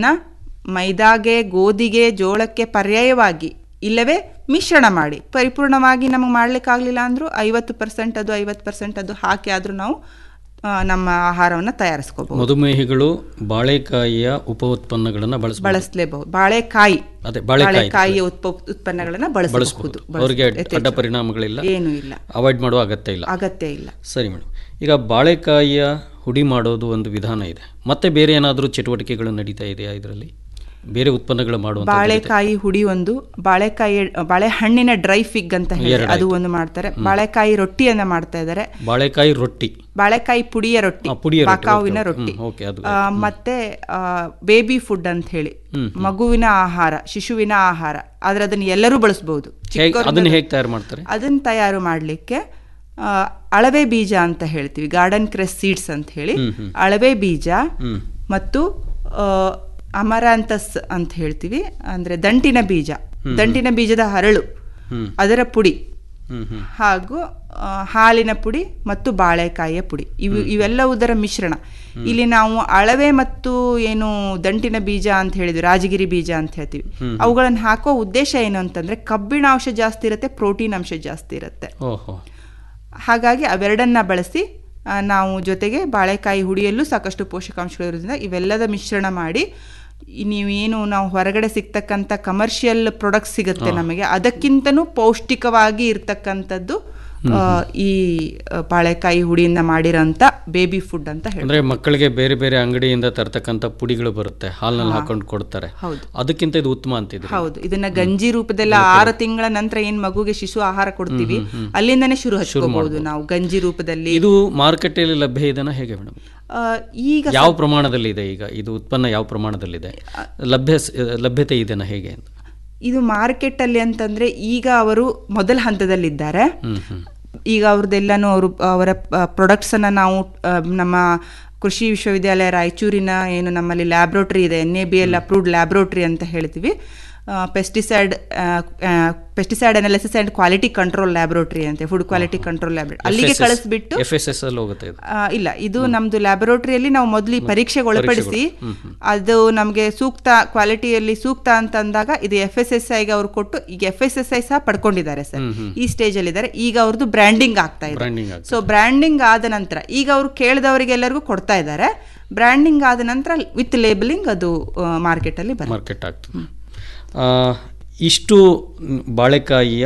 ಮೈದಾಗೆ ಗೋಧಿಗೆ ಜೋಳಕ್ಕೆ ಪರ್ಯಾಯವಾಗಿ ಇಲ್ಲವೇ ಮಿಶ್ರಣ ಮಾಡಿ ಪರಿಪೂರ್ಣವಾಗಿ ನಮಗೆ ಮಾಡ್ಲಿಕ್ಕಾಗಲಿಲ್ಲ ಅಂದ್ರೂ ಐವತ್ತು ಪರ್ಸೆಂಟ್ ಅದು ಐವತ್ತು ಪರ್ಸೆಂಟ್ ಅದು ಹಾಕಿ ಆದರೂ ನಾವು ಆ, ನಮ್ಮ ಆಹಾರವನ್ನು ತಯಾರಿಸ್ಕೋಬಹುದು ಮಧುಮೇಹಿಗಳು ಬಾಳೆಕಾಯಿಯ ಉಪ ಉತ್ಪನ್ನಗಳನ್ನ ಬಳಸಬಹುದು ಬಳಸಲೇಬಹುದು ಬಾಳೆಕಾಯಿ ಅದೇ ಬಾಳೆಕಾಯಿ ಬಾಳೆಕಾಯಿಯ ಉತ್ಪ ಉತ್ಪನ್ನಗಳನ್ನ ಬಳಸಬಹುದು ಬಳಸಬಹುದು ಅವರಿಗೆ ಅಡ್ಡ ಪರಿಣಾಮಗಳಿಲ್ಲ ಏನೂ ಇಲ್ಲ ಅವಾಯ್ಡ್ ಮಾಡುವ ಅಗತ್ಯ ಇಲ್ಲ ಅಗತ್ಯ ಇಲ್ಲ ಸರಿ ಮೇಡಮ್ ಈಗ ಬಾಳೆಕಾಯಿಯ ಹುಡಿ ಮಾಡೋದು ಒಂದು ವಿಧಾನ ಇದೆ ಮತ್ತೆ ಬೇರೆ ಏನಾದರೂ ಚಟುವಟಿಕೆಗಳು ನಡೀತಾ ಇದೆಯಾ ಇದರಲ್ಲಿ ಬೇರೆ ಉತ್ಪನ್ನಗಳು ಮಾಡುವಂತ ಬಾಳೆಕಾಯಿ ಹುಡಿ ಒಂದು ಬಾಳೆಕಾಯಿ ಬಾಳೆಹಣ್ಣಿನ ಡ್ರೈ ಫಿಗ್ ಅಂತ ಹೇಳಿ ಅದು ಒಂದು ಮಾಡ್ತಾರೆ ಬಾಳೆಕಾಯಿ ರೊಟ್ಟಿಯನ್ನ ಮಾಡ್ತಾ ಇದ್ದಾರೆ ಬಾಳೆಕಾಯಿ ರೊಟ್ಟಿ ಬಾಳೆಕಾಯಿ ಪುಡಿಯ ರೊಟ್ಟಿ ಆ, ಪುಡಿಯ ರೊಟ್ಟಿ, ಬಾಕಾವಿನ ಓಕೆ, ಓಕೆ. ರೊಟ್ಟಿ ಹ್ಮ್, ಓಕೆ, ಅದು ಆ, ಮತ್ತೆ ಬೇಬಿ ಫುಡ್ ಅಂತ ಹೇಳಿ ಮಗುವಿನ ಆಹಾರ ಶಿಶುವಿನ ಆಹಾರ ಆದ್ರೆ ಅದನ್ನ ಎಲ್ಲರೂ ಬಳಸಬಹುದು ಹೇಗೆ ಅದನ್ನ ಹೇಗೆ ತಯಾರು ಮಾಡ್ತಾರೆ ಅದನ್ನ ತಯಾರು ಮಾಡಲಿಕ್ಕೆ ಅಳವೆ ಬೀಜ ಅಂತ ಹೇಳ್ತೀವಿ ಗಾರ್ಡನ್ ಕ್ರೆಸ್ ಸೀಡ್ಸ್ ಅಂತ ಹೇಳಿ ಅಳವೆ ಬೀಜ ಹ್ಮ್ ಮತ್ತು ಆ, ಅಮರಾಂತಸ್ ಅಂತ ಹೇಳ್ತೀವಿ ಅಂದ್ರೆ ದಂಟಿನ ಬೀಜ ದಂಟಿನ ಬೀಜದ ಹರಳು ಹ್ಮ್. ಅದರ ಪುಡಿ ಹ್ಮ್ ಹ್ಮ್ ಹಾಗೂ ಆ, ಹಾಲಿನ ಪುಡಿ ಮತ್ತು ಬಾಳೆಕಾಯಿಯ ಪುಡಿ ಇವು ಇವೆಲ್ಲವುದರ ಮಿಶ್ರಣ ಇಲ್ಲಿ ನಾವು ಅಳವೆ ಮತ್ತು ಏನು ದಂಟಿನ ಬೀಜ ಅಂತ ಹೇಳಿದ್ವಿ ರಾಜಗಿರಿ ಬೀಜ ಅಂತ ಹೇಳ್ತೀವಿ ಅವುಗಳನ್ನು ಹಾಕೋ ಉದ್ದೇಶ ಏನು ಅಂತಂದ್ರೆ ಕಬ್ಬಿಣ ಅಂಶ ಜಾಸ್ತಿ ಇರುತ್ತೆ ಪ್ರೋಟೀನ್ ಅಂಶ ಜಾಸ್ತಿ ಇರುತ್ತೆ ಓಹೋ ಹಾಗಾಗಿ ಅವೆರಡನ್ನ ಬಳಸಿ ಆ, ನಾವು ಜೊತೆಗೆ ಬಾಳೆಕಾಯಿ ಹುಡಿಯಲ್ಲೂ ಸಾಕಷ್ಟು ಪೋಷಕಾಂಶಗಳಿರೋದ್ರಿಂದ ಇವೆಲ್ಲದ ಮಿಶ್ರಣ ಮಾಡಿ ಈ ನೀವೇನು ನಾವು ಹೊರಗಡೆ ಸಿಗ್ತಕ್ಕಂಥ ಕಮರ್ಷಿಯಲ್ ಪ್ರಾಡಕ್ಟ್ಸ್ ಸಿಗುತ್ತೆ ನಮಗೆ ಅದಕ್ಕಿಂತನೂ ಪೌಷ್ಟಿಕವಾಗಿ ಇರ್ತಕ್ಕಂಥದ್ದು ಆ, ಈ ಆ, ಬಾಳೆಕಾಯಿ ಹುಡಿಯಿಂದ ಮಾಡಿರೋಂಥ ಬೇಬಿ ಫುಡ್ ಅಂತ ಹೇಳಿ ಅಂದ್ರೆ ಮಕ್ಕಳಿಗೆ ಬೇರೆ ಬೇರೆ ಅಂಗಡಿಯಿಂದ ತರ್ತಕ್ಕಂಥ ಪುಡಿಗಳು ಬರುತ್ತೆ ಹಾಲ್ನಲ್ಲಿ ಹಾಕೊಂಡು ಕೊಡ್ತಾರೆ ಹೌದು. ಅದಕ್ಕಿಂತ ಇದು ಉತ್ತಮ ಅಂತಿದ್ರು ಹೌದು ಇದನ್ನ ಗಂಜಿ ರೂಪದಲ್ಲಿ ಆರು ತಿಂಗಳ ನಂತರ ಏನ್ ಮಗುಗೆ ಶಿಶು ಆಹಾರ ಕೊಡ್ತೀವಿ ಅಲ್ಲಿಂದಾನೇ ಶುರು ಹಚ್ಕೋಬಹುದು ನಾವು ಗಂಜಿ ರೂಪದಲ್ಲಿ ಇದು ಮಾರುಕಟ್ಟೆಯಲ್ಲಿ ಲಭ್ಯ ಇದನ್ನ ಹೇಗೆ ಮೇಡಮ್ ಆ, ಈಗ ಯಾವ ಪ್ರಮಾಣದಲ್ಲಿ ಇದೆ ಈಗ ಇದು ಉತ್ಪನ್ನ ಯಾವ ಪ್ರಮಾಣದಲ್ಲಿದೆ ಲಭ್ಯ ಲಭ್ಯತೆ ಇದೆನಾ ಹೇಗೆ ಅಂತ ಇದು ಮಾರ್ಕೆಟ್ ಅಲ್ಲಿ ಅಂತಂದ್ರೆ ಈಗ ಅವರು ಮೊದಲ ಹಂತದಲ್ಲಿದ್ದಾರೆ ಹ್ಮ್ ಹ್ಮ್ ಈಗ ಅವ್ರದ್ದೆಲ್ಲನೂ ಅವರು ಅವರ ಪ್ರಾಡಕ್ಟ್ಸ್ ಅನ್ನ ನಾವು ಆ, ನಮ್ಮ ಕೃಷಿ ವಿಶ್ವವಿದ್ಯಾಲಯ ರಾಯಚೂರಿನ ಏನು ನಮ್ಮಲ್ಲಿ ಲ್ಯಾಬ್ರೋಟರಿ ಇದೆ N A B L approved laboratory ಅಂತ ಹೇಳ್ತೀವಿ pesticide pesticide analysis and quality control laboratory ಅಂತ ಫುಡ್ ಕ್ವಾಲಿಟಿ ಕಂಟ್ರೋಲ್ ಲ್ಯಾಬ್ರೋಟರಿ ಅಲ್ಲಿಗೆ ಕಳಿಸ್ಬಿಟ್ಟು ಎಫ್ ಎಸ್ ಎಸ್ ಅಲ್ಲಿ ಹೋಗುತ್ತೆ ಇದು ಆ, ಇಲ್ಲ ಇದು ನಮ್ದು ಲ್ಯಾಬೊರೇಟರಿಯಲ್ಲಿ ನಾವು ಮೊದಲು ಈ ಪರೀಕ್ಷೆಗೆ ಒಳಪಡಿಸಿ ಅದು ನಮಗೆ ಸೂಕ್ತ ಕ್ವಾಲಿಟಿಯಲ್ಲಿ ಸೂಕ್ತ ಅಂತ ಅಂದಾಗ ಇದು ಎಫ್ ಎಸ್ ಎಸ್ ಐಗೆ ಅವ್ರು ಕೊಟ್ಟು ಈಗ ಎಫ್ ಎಸ್ ಎಸ್ ಐ ಸಹ ಪಡ್ಕೊಂಡಿದ್ದಾರೆ ಸರ್ ಈ ಸ್ಟೇಜ್ ಅಲ್ಲಿ ಇದ್ದಾರೆ ಈಗ ಅವ್ರದ್ದು ಬ್ರ್ಯಾಂಡಿಂಗ್ ಆಗ್ತಾ ಇದೆ ಬ್ರ್ಯಾಂಡಿಂಗ್ ಆಗುತ್ತೆ ಸೊ ಬ್ರ್ಯಾಂಡಿಂಗ್ ಆದ ನಂತರ ಈಗ ಅವರು ಕೇಳಿದವರಿಗೆಲ್ಲರಿಗೂ ಕೊಡ್ತಾ ಇದ್ದಾರೆ ಬ್ರ್ಯಾಂಡಿಂಗ್ ಆದ ನಂತರ ವಿತ್ ಲೇಬಲಿಂಗ್ ಅದು ಮಾರ್ಕೆಟ್ ಅಲ್ಲಿ ಬರುತ್ತೆ ಮಾರ್ಕೆಟ್ ಆಗ್ತದೆ ಆ, ಇಷ್ಟು ಬಾಳೆಕಾಯಿಯ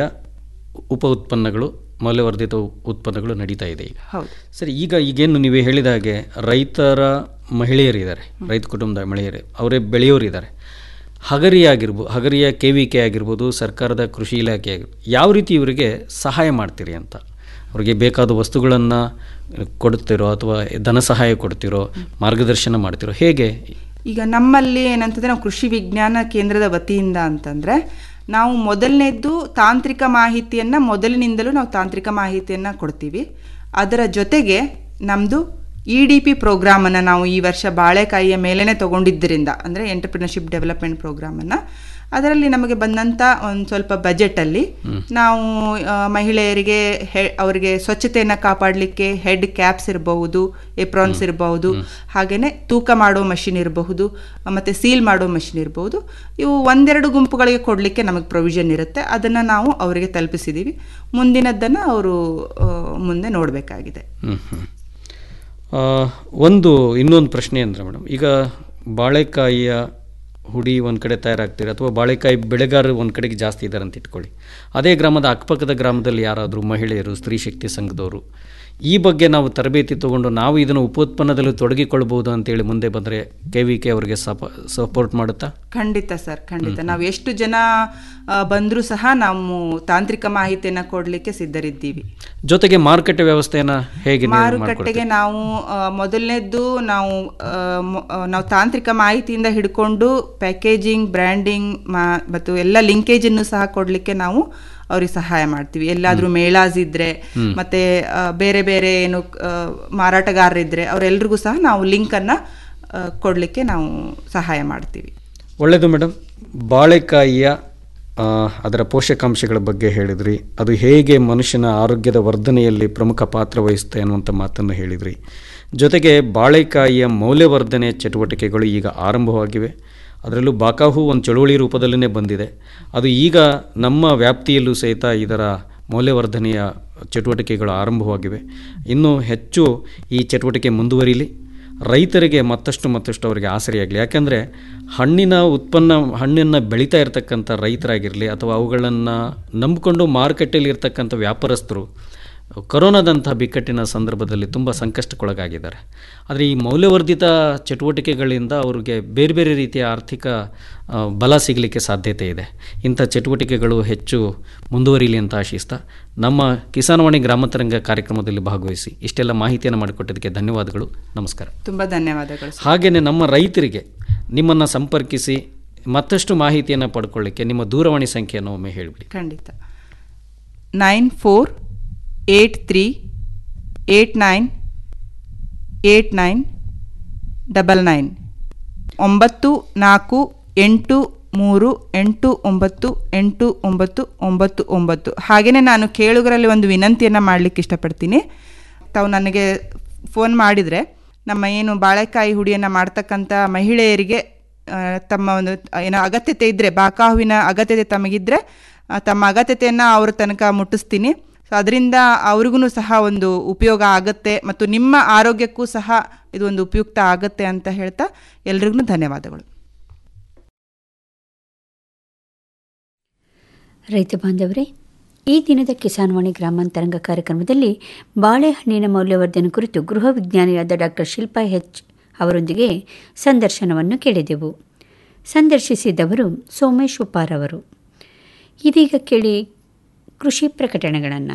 ಉಪ ಉತ್ಪನ್ನಗಳು ಮೌಲ್ಯವರ್ಧಿತ ಉತ್ಪನ್ನಗಳು ನಡೀತಾ ಇದೆ ಈಗ ಹೌದು ಸರಿ ಈಗ ಈಗೇನು ನೀವು ಹೇಳಿದ ಹಾಗೆ ರೈತರ ಮಹಿಳೆಯರಿದ್ದಾರೆ ರೈತ ಕುಟುಂಬದ ಮಹಿಳೆಯರು ಅವರೇ ಬೆಳೆಯೋರಿದ್ದಾರೆ ಹಗರಿ ಆಗಿರ್ಬೋದು ಹಗರಿಯ ಕೆ ವಿ ಕೆ ಆಗಿರ್ಬೋದು ಸರ್ಕಾರದ ಕೃಷಿ ಇಲಾಖೆ ಆಗಿರ್ಬೋದು ಯಾವ ರೀತಿ ಇವರಿಗೆ ಸಹಾಯ ಮಾಡ್ತೀರಿ ಅಂತ ಅವರಿಗೆ ಬೇಕಾದ ವಸ್ತುಗಳನ್ನು ಕೊಡ್ತಿರೋ ಅಥವಾ ಧನ ಸಹಾಯ ಕೊಡ್ತಿರೋ ಮಾರ್ಗದರ್ಶನ ಮಾಡ್ತಿರೋ ಹೇಗೆ ಈಗ ನಮ್ಮಲ್ಲಿ ಏನಂತಂದ್ರೆ ನಾವು ಕೃಷಿ ವಿಜ್ಞಾನ ಕೇಂದ್ರದ ವತಿಯಿಂದ ಅಂತಂದ್ರೆ ನಾವು ಮೊದಲನೇದ್ದು ತಾಂತ್ರಿಕ ಮಾಹಿತಿಯನ್ನ ಮೊದಲಿನಿಂದಲೂ ನಾವು ತಾಂತ್ರಿಕ ಮಾಹಿತಿಯನ್ನ ಕೊಡ್ತೀವಿ ಅದರ ಜೊತೆಗೆ ನಮ್ಮದು ಇ ಡಿ ಪಿ ಪ್ರೋಗ್ರಾಮನ್ನು ನಾವು ಈ ವರ್ಷ ಬಾಳೆಕಾಯಿಯ ಮೇಲೇ ತಗೊಂಡಿದ್ದರಿಂದ ಅಂದರೆ ಎಂಟರ್ಪ್ರಿನರ್ಶಿಪ್ ಡೆವಲಪ್ಮೆಂಟ್ ಪ್ರೋಗ್ರಾಮನ್ನು ಅದರಲ್ಲಿ ನಮಗೆ ಬಂದಂಥ ಒಂದು ಸ್ವಲ್ಪ ಬಜೆಟಲ್ಲಿ ನಾವು ಆ, ಮಹಿಳೆಯರಿಗೆ ಹೆ ಅವರಿಗೆ ಸ್ವಚ್ಛತೆಯನ್ನು ಕಾಪಾಡಲಿಕ್ಕೆ ಹೆಡ್ ಕ್ಯಾಪ್ಸ್ ಇರಬಹುದು ಎಪ್ರಾನ್ಸ್ ಇರಬಹುದು ಹಾಗೆಯೇ ತೂಕ ಮಾಡೋ ಮಷಿನ್ ಇರಬಹುದು ಮತ್ತು ಸೀಲ್ ಮಾಡೋ ಮಷಿನ್ ಇರಬಹುದು ಇವು ಒಂದೆರಡು ಗುಂಪುಗಳಿಗೆ ಕೊಡಲಿಕ್ಕೆ ನಮಗೆ ಪ್ರೊವಿಷನ್ ಇರುತ್ತೆ ಅದನ್ನು ನಾವು ಅವರಿಗೆ ತಲುಪಿಸಿದ್ದೀವಿ ಮುಂದಿನದ್ದನ್ನು ಅವರು ಆ, ಮುಂದೆ ನೋಡಬೇಕಾಗಿದೆ ಹ್ಮ್, ಹ್ಮ್. ಆ, ಒಂದು ಇನ್ನೊಂದು ಪ್ರಶ್ನೆ ಅಂದರೆ ಮೇಡಮ್ ಈಗ ಬಾಳೆಕಾಯಿಯ ಹುಡಿ ಒಂದು ಕಡೆ ತಯಾರಾಗ್ತೀರಿ ಅಥವಾ ಬಾಳೆಕಾಯಿ ಬೆಳೆಗಾರರು ಒಂದು ಕಡೆಗೆ ಜಾಸ್ತಿ ಇದ್ದಾರೆ ಅಂತ ಇಟ್ಕೊಳ್ಳಿ ಅದೇ ಗ್ರಾಮದ ಅಕ್ಕಪಕ್ಕದ ಗ್ರಾಮದಲ್ಲಿ ಯಾರಾದರೂ ಮಹಿಳೆಯರು ಸ್ತ್ರೀ ಶಕ್ತಿ ಸಂಘದವರು ಈ ಬಗ್ಗೆ ನಾವು ತರಬೇತಿ ತಗೊಂಡು ನಾವು ಇದನ್ನು ಉಪೋತ್ಪನ್ನದಲ್ಲಿ ತೊಡಗಿಕೊಳ್ಬಹುದು ಅಂತೇಳಿ ಮುಂದೆ ಬಂದರೆ ಕೆ ವಿ ಕೆ ಅವರಿಗೆ ಸಪ ಸಪೋರ್ಟ್ ಮಾಡುತ್ತಾ ಖಂಡಿತ ಸರ್ ಖಂಡಿತ ನಾವು ಎಷ್ಟು ಜನ ಬಂದರೂ ಸಹ ನಾವು ತಾಂತ್ರಿಕ ಮಾಹಿತಿಯನ್ನು ಕೊಡಲಿಕ್ಕೆ ಸಿದ್ಧರಿದ್ದೀವಿ ಜೊತೆಗೆ ಮಾರುಕಟ್ಟೆ ವ್ಯವಸ್ಥೆಯನ್ನು ಹೇಗೆ ನೀವು ಮಾಡ್ಕೊಳ್ತೀರಿ? ಮಾರುಕಟ್ಟೆಗೆ ನಾವು ಆ, ಮೊದಲನೇದ್ದು ನಾವು ಆ, ಮೊ- ಆ, ನಾವು ತಾಂತ್ರಿಕ ಮಾಹಿತಿಯಿಂದ ಹಿಡ್ಕೊಂಡು ಪ್ಯಾಕೇಜಿಂಗ್ ಬ್ರ್ಯಾಂಡಿಂಗ್ ಮತ್ತು ಎಲ್ಲ ಲಿಂಕೇಜನ್ನು ಸಹ ಕೊಡಲಿಕ್ಕೆ ನಾವು ಅವ್ರಿಗೆ ಸಹಾಯ ಮಾಡ್ತೀವಿ ಎಲ್ಲಾದರೂ ಮೇಳಾಸ್ ಇದ್ರೆ ಮತ್ತೆ ಆ, ಬೇರೆ ಬೇರೆ ಏನು ಆ, ಮಾರಾಟಗಾರರಿದ್ರೆ ಅವರೆಲ್ರಿಗೂ ಸಹ ನಾವು ಲಿಂಕನ್ನು ಕೊಡಲಿಕ್ಕೆ ನಾವು ಸಹಾಯ ಮಾಡ್ತೀವಿ ಒಳ್ಳೆಯದು ಮೇಡಮ್ ಬಾಳೆಕಾಯಿಯ ಆ, ಅದರ ಪೋಷಕಾಂಶಗಳ ಬಗ್ಗೆ ಹೇಳಿದ್ರಿ ಅದು ಹೇಗೆ ಮನುಷ್ಯನ ಆರೋಗ್ಯದ ವರ್ಧನೆಯಲ್ಲಿ ಪ್ರಮುಖ ಪಾತ್ರ ವಹಿಸುತ್ತೆ ಅನ್ನುವಂಥ ಮಾತನ್ನು ಹೇಳಿದ್ರಿ ಜೊತೆಗೆ ಬಾಳೆಕಾಯಿಯ ಮೌಲ್ಯವರ್ಧನೆ ಚಟುವಟಿಕೆಗಳು ಈಗ ಆರಂಭವಾಗಿವೆ ಅದರಲ್ಲೂ ಬಾಕಾಹು ಒಂದು ಚಳುವಳಿ ರೂಪದಲ್ಲೇ ಬಂದಿದೆ ಅದು ಈಗ ನಮ್ಮ ವ್ಯಾಪ್ತಿಯಲ್ಲೂ ಸಹಿತ ಇದರ ಮೌಲ್ಯವರ್ಧನೆಯ ಚಟುವಟಿಕೆಗಳು ಆರಂಭವಾಗಿವೆ ಇನ್ನೂ ಹೆಚ್ಚು ಈ ಚಟುವಟಿಕೆ ಮುಂದುವರಿಲಿ ರೈತರಿಗೆ ಮತ್ತಷ್ಟು ಮತ್ತಷ್ಟು ಅವರಿಗೆ ಆಸರೆಯಾಗಲಿ ಯಾಕೆಂದರೆ ಹಣ್ಣಿನ ಉತ್ಪನ್ನ ಹಣ್ಣನ್ನು ಬೆಳೀತಾ ಇರತಕ್ಕಂಥ ರೈತರಾಗಿರಲಿ ಅಥವಾ ಅವುಗಳನ್ನು ನಂಬಿಕೊಂಡು ಮಾರುಕಟ್ಟೆಯಲ್ಲಿ ಇರ್ತಕ್ಕಂಥ ವ್ಯಾಪಾರಸ್ಥರು ಕೊರೋನಾದಂಥ ಬಿಕ್ಕಟ್ಟಿನ ಸಂದರ್ಭದಲ್ಲಿ ತುಂಬ ಸಂಕಷ್ಟಕ್ಕೊಳಗಾಗಿದ್ದಾರೆ ಆದರೆ ಈ ಮೌಲ್ಯವರ್ಧಿತ ಚಟುವಟಿಕೆಗಳಿಂದ ಅವ್ರಿಗೆ ಬೇರೆ ಬೇರೆ ರೀತಿಯ ಆರ್ಥಿಕ ಆ, ಬಲ ಸಿಗಲಿಕ್ಕೆ ಸಾಧ್ಯತೆ ಇದೆ ಇಂಥ ಚಟುವಟಿಕೆಗಳು ಹೆಚ್ಚು ಮುಂದುವರಿಯಲಿ ಅಂತ ಆಶಿಸ್ತಾ ನಮ್ಮ ಕಿಸಾನ್ವಾಣಿ ಗ್ರಾಮಾಂತರಂಗ ಕಾರ್ಯಕ್ರಮದಲ್ಲಿ ಭಾಗವಹಿಸಿ ಇಷ್ಟೆಲ್ಲ ಮಾಹಿತಿಯನ್ನು ಮಾಡಿಕೊಟ್ಟಿದ್ದಕ್ಕೆ ಧನ್ಯವಾದಗಳು ನಮಸ್ಕಾರ ತುಂಬ ಧನ್ಯವಾದಗಳು ಸರ್. ಹಾಗೆಯೇ ನಮ್ಮ ರೈತರಿಗೆ ನಿಮ್ಮನ್ನು ಸಂಪರ್ಕಿಸಿ ಮತ್ತಷ್ಟು ಮಾಹಿತಿಯನ್ನು ಪಡ್ಕೊಳ್ಳಿಕ್ಕೆ ನಿಮ್ಮ ದೂರವಾಣಿ ಸಂಖ್ಯೆಯನ್ನು ಒಮ್ಮೆ ಹೇಳಿಬಿಡಿ ಖಂಡಿತ nine four eight three eight nine eight nine double nine ಒಂಬತ್ತು ನಾಲ್ಕು ಎಂಟು ಮೂರು ಎಂಟು ಒಂಬತ್ತು ಎಂಟು ಒಂಬತ್ತು ಒಂಬತ್ತು ಒಂಬತ್ತು ಹಾಗೆಯೇ ನಾನು ಕೇಳುಗರಲ್ಲಿ ಒಂದು ವಿನಂತಿಯನ್ನು ಮಾಡಲಿಕ್ಕೆ ಇಷ್ಟಪಡ್ತೀನಿ ತಾವು ನನಗೆ ಫೋನ್ ಮಾಡಿದರೆ ನಮ್ಮ ಏನು ಬಾಳೆಕಾಯಿ ಹುಡಿಯನ್ನು ಮಾಡ್ತಕ್ಕಂಥ ಮಹಿಳೆಯರಿಗೆ ಆ, ತಮ್ಮ ಒಂದು ಏನೋ ಅಗತ್ಯತೆ ಇದ್ದರೆ ಬಾಕಾಹುವಿನ ಅಗತ್ಯತೆ ತಮಗಿದ್ರೆ ಆ, ತಮ್ಮ ಅಗತ್ಯತೆಯನ್ನು ಅವ್ರ ತನಕ ಮುಟ್ಟಿಸ್ತೀನಿ ಸೊ ಅದರಿಂದ ಅವ್ರಿಗೂ ಸಹ ಒಂದು ಉಪಯೋಗ ಆಗುತ್ತೆ ಮತ್ತು ನಿಮ್ಮ ಆರೋಗ್ಯಕ್ಕೂ ಸಹ ಇದು ಒಂದು ಉಪಯುಕ್ತ ಆಗುತ್ತೆ ಅಂತ ಹೇಳ್ತಾ ಎಲ್ರಿಗೂ ಧನ್ಯವಾದಗಳು ರೈತ ಬಾಂಧವರೇ ಈ ದಿನದ ಕಿಸಾನ್ವಾಣಿ ಗ್ರಾಮಾಂತರಂಗ ಕಾರ್ಯಕ್ರಮದಲ್ಲಿ ಬಾಳೆಹಣ್ಣಿನ ಮೌಲ್ಯವರ್ಧನೆ ಕುರಿತು ಗೃಹ ವಿಜ್ಞಾನಿಯಾದ ಡಾಕ್ಟರ್ ಶಿಲ್ಪಾ ಹೆಚ್ ಅವರೊಂದಿಗೆ ಸಂದರ್ಶನವನ್ನು ಕೇಳಿದೆವು ಸಂದರ್ಶಿಸಿದವರು ಸೋಮೇಶ್ ಉಪಾರ್ ಅವರು ಇದೀಗ ಕೇಳಿ ಕೃಷಿ ಪ್ರಕಟಣೆಗಳನ್ನು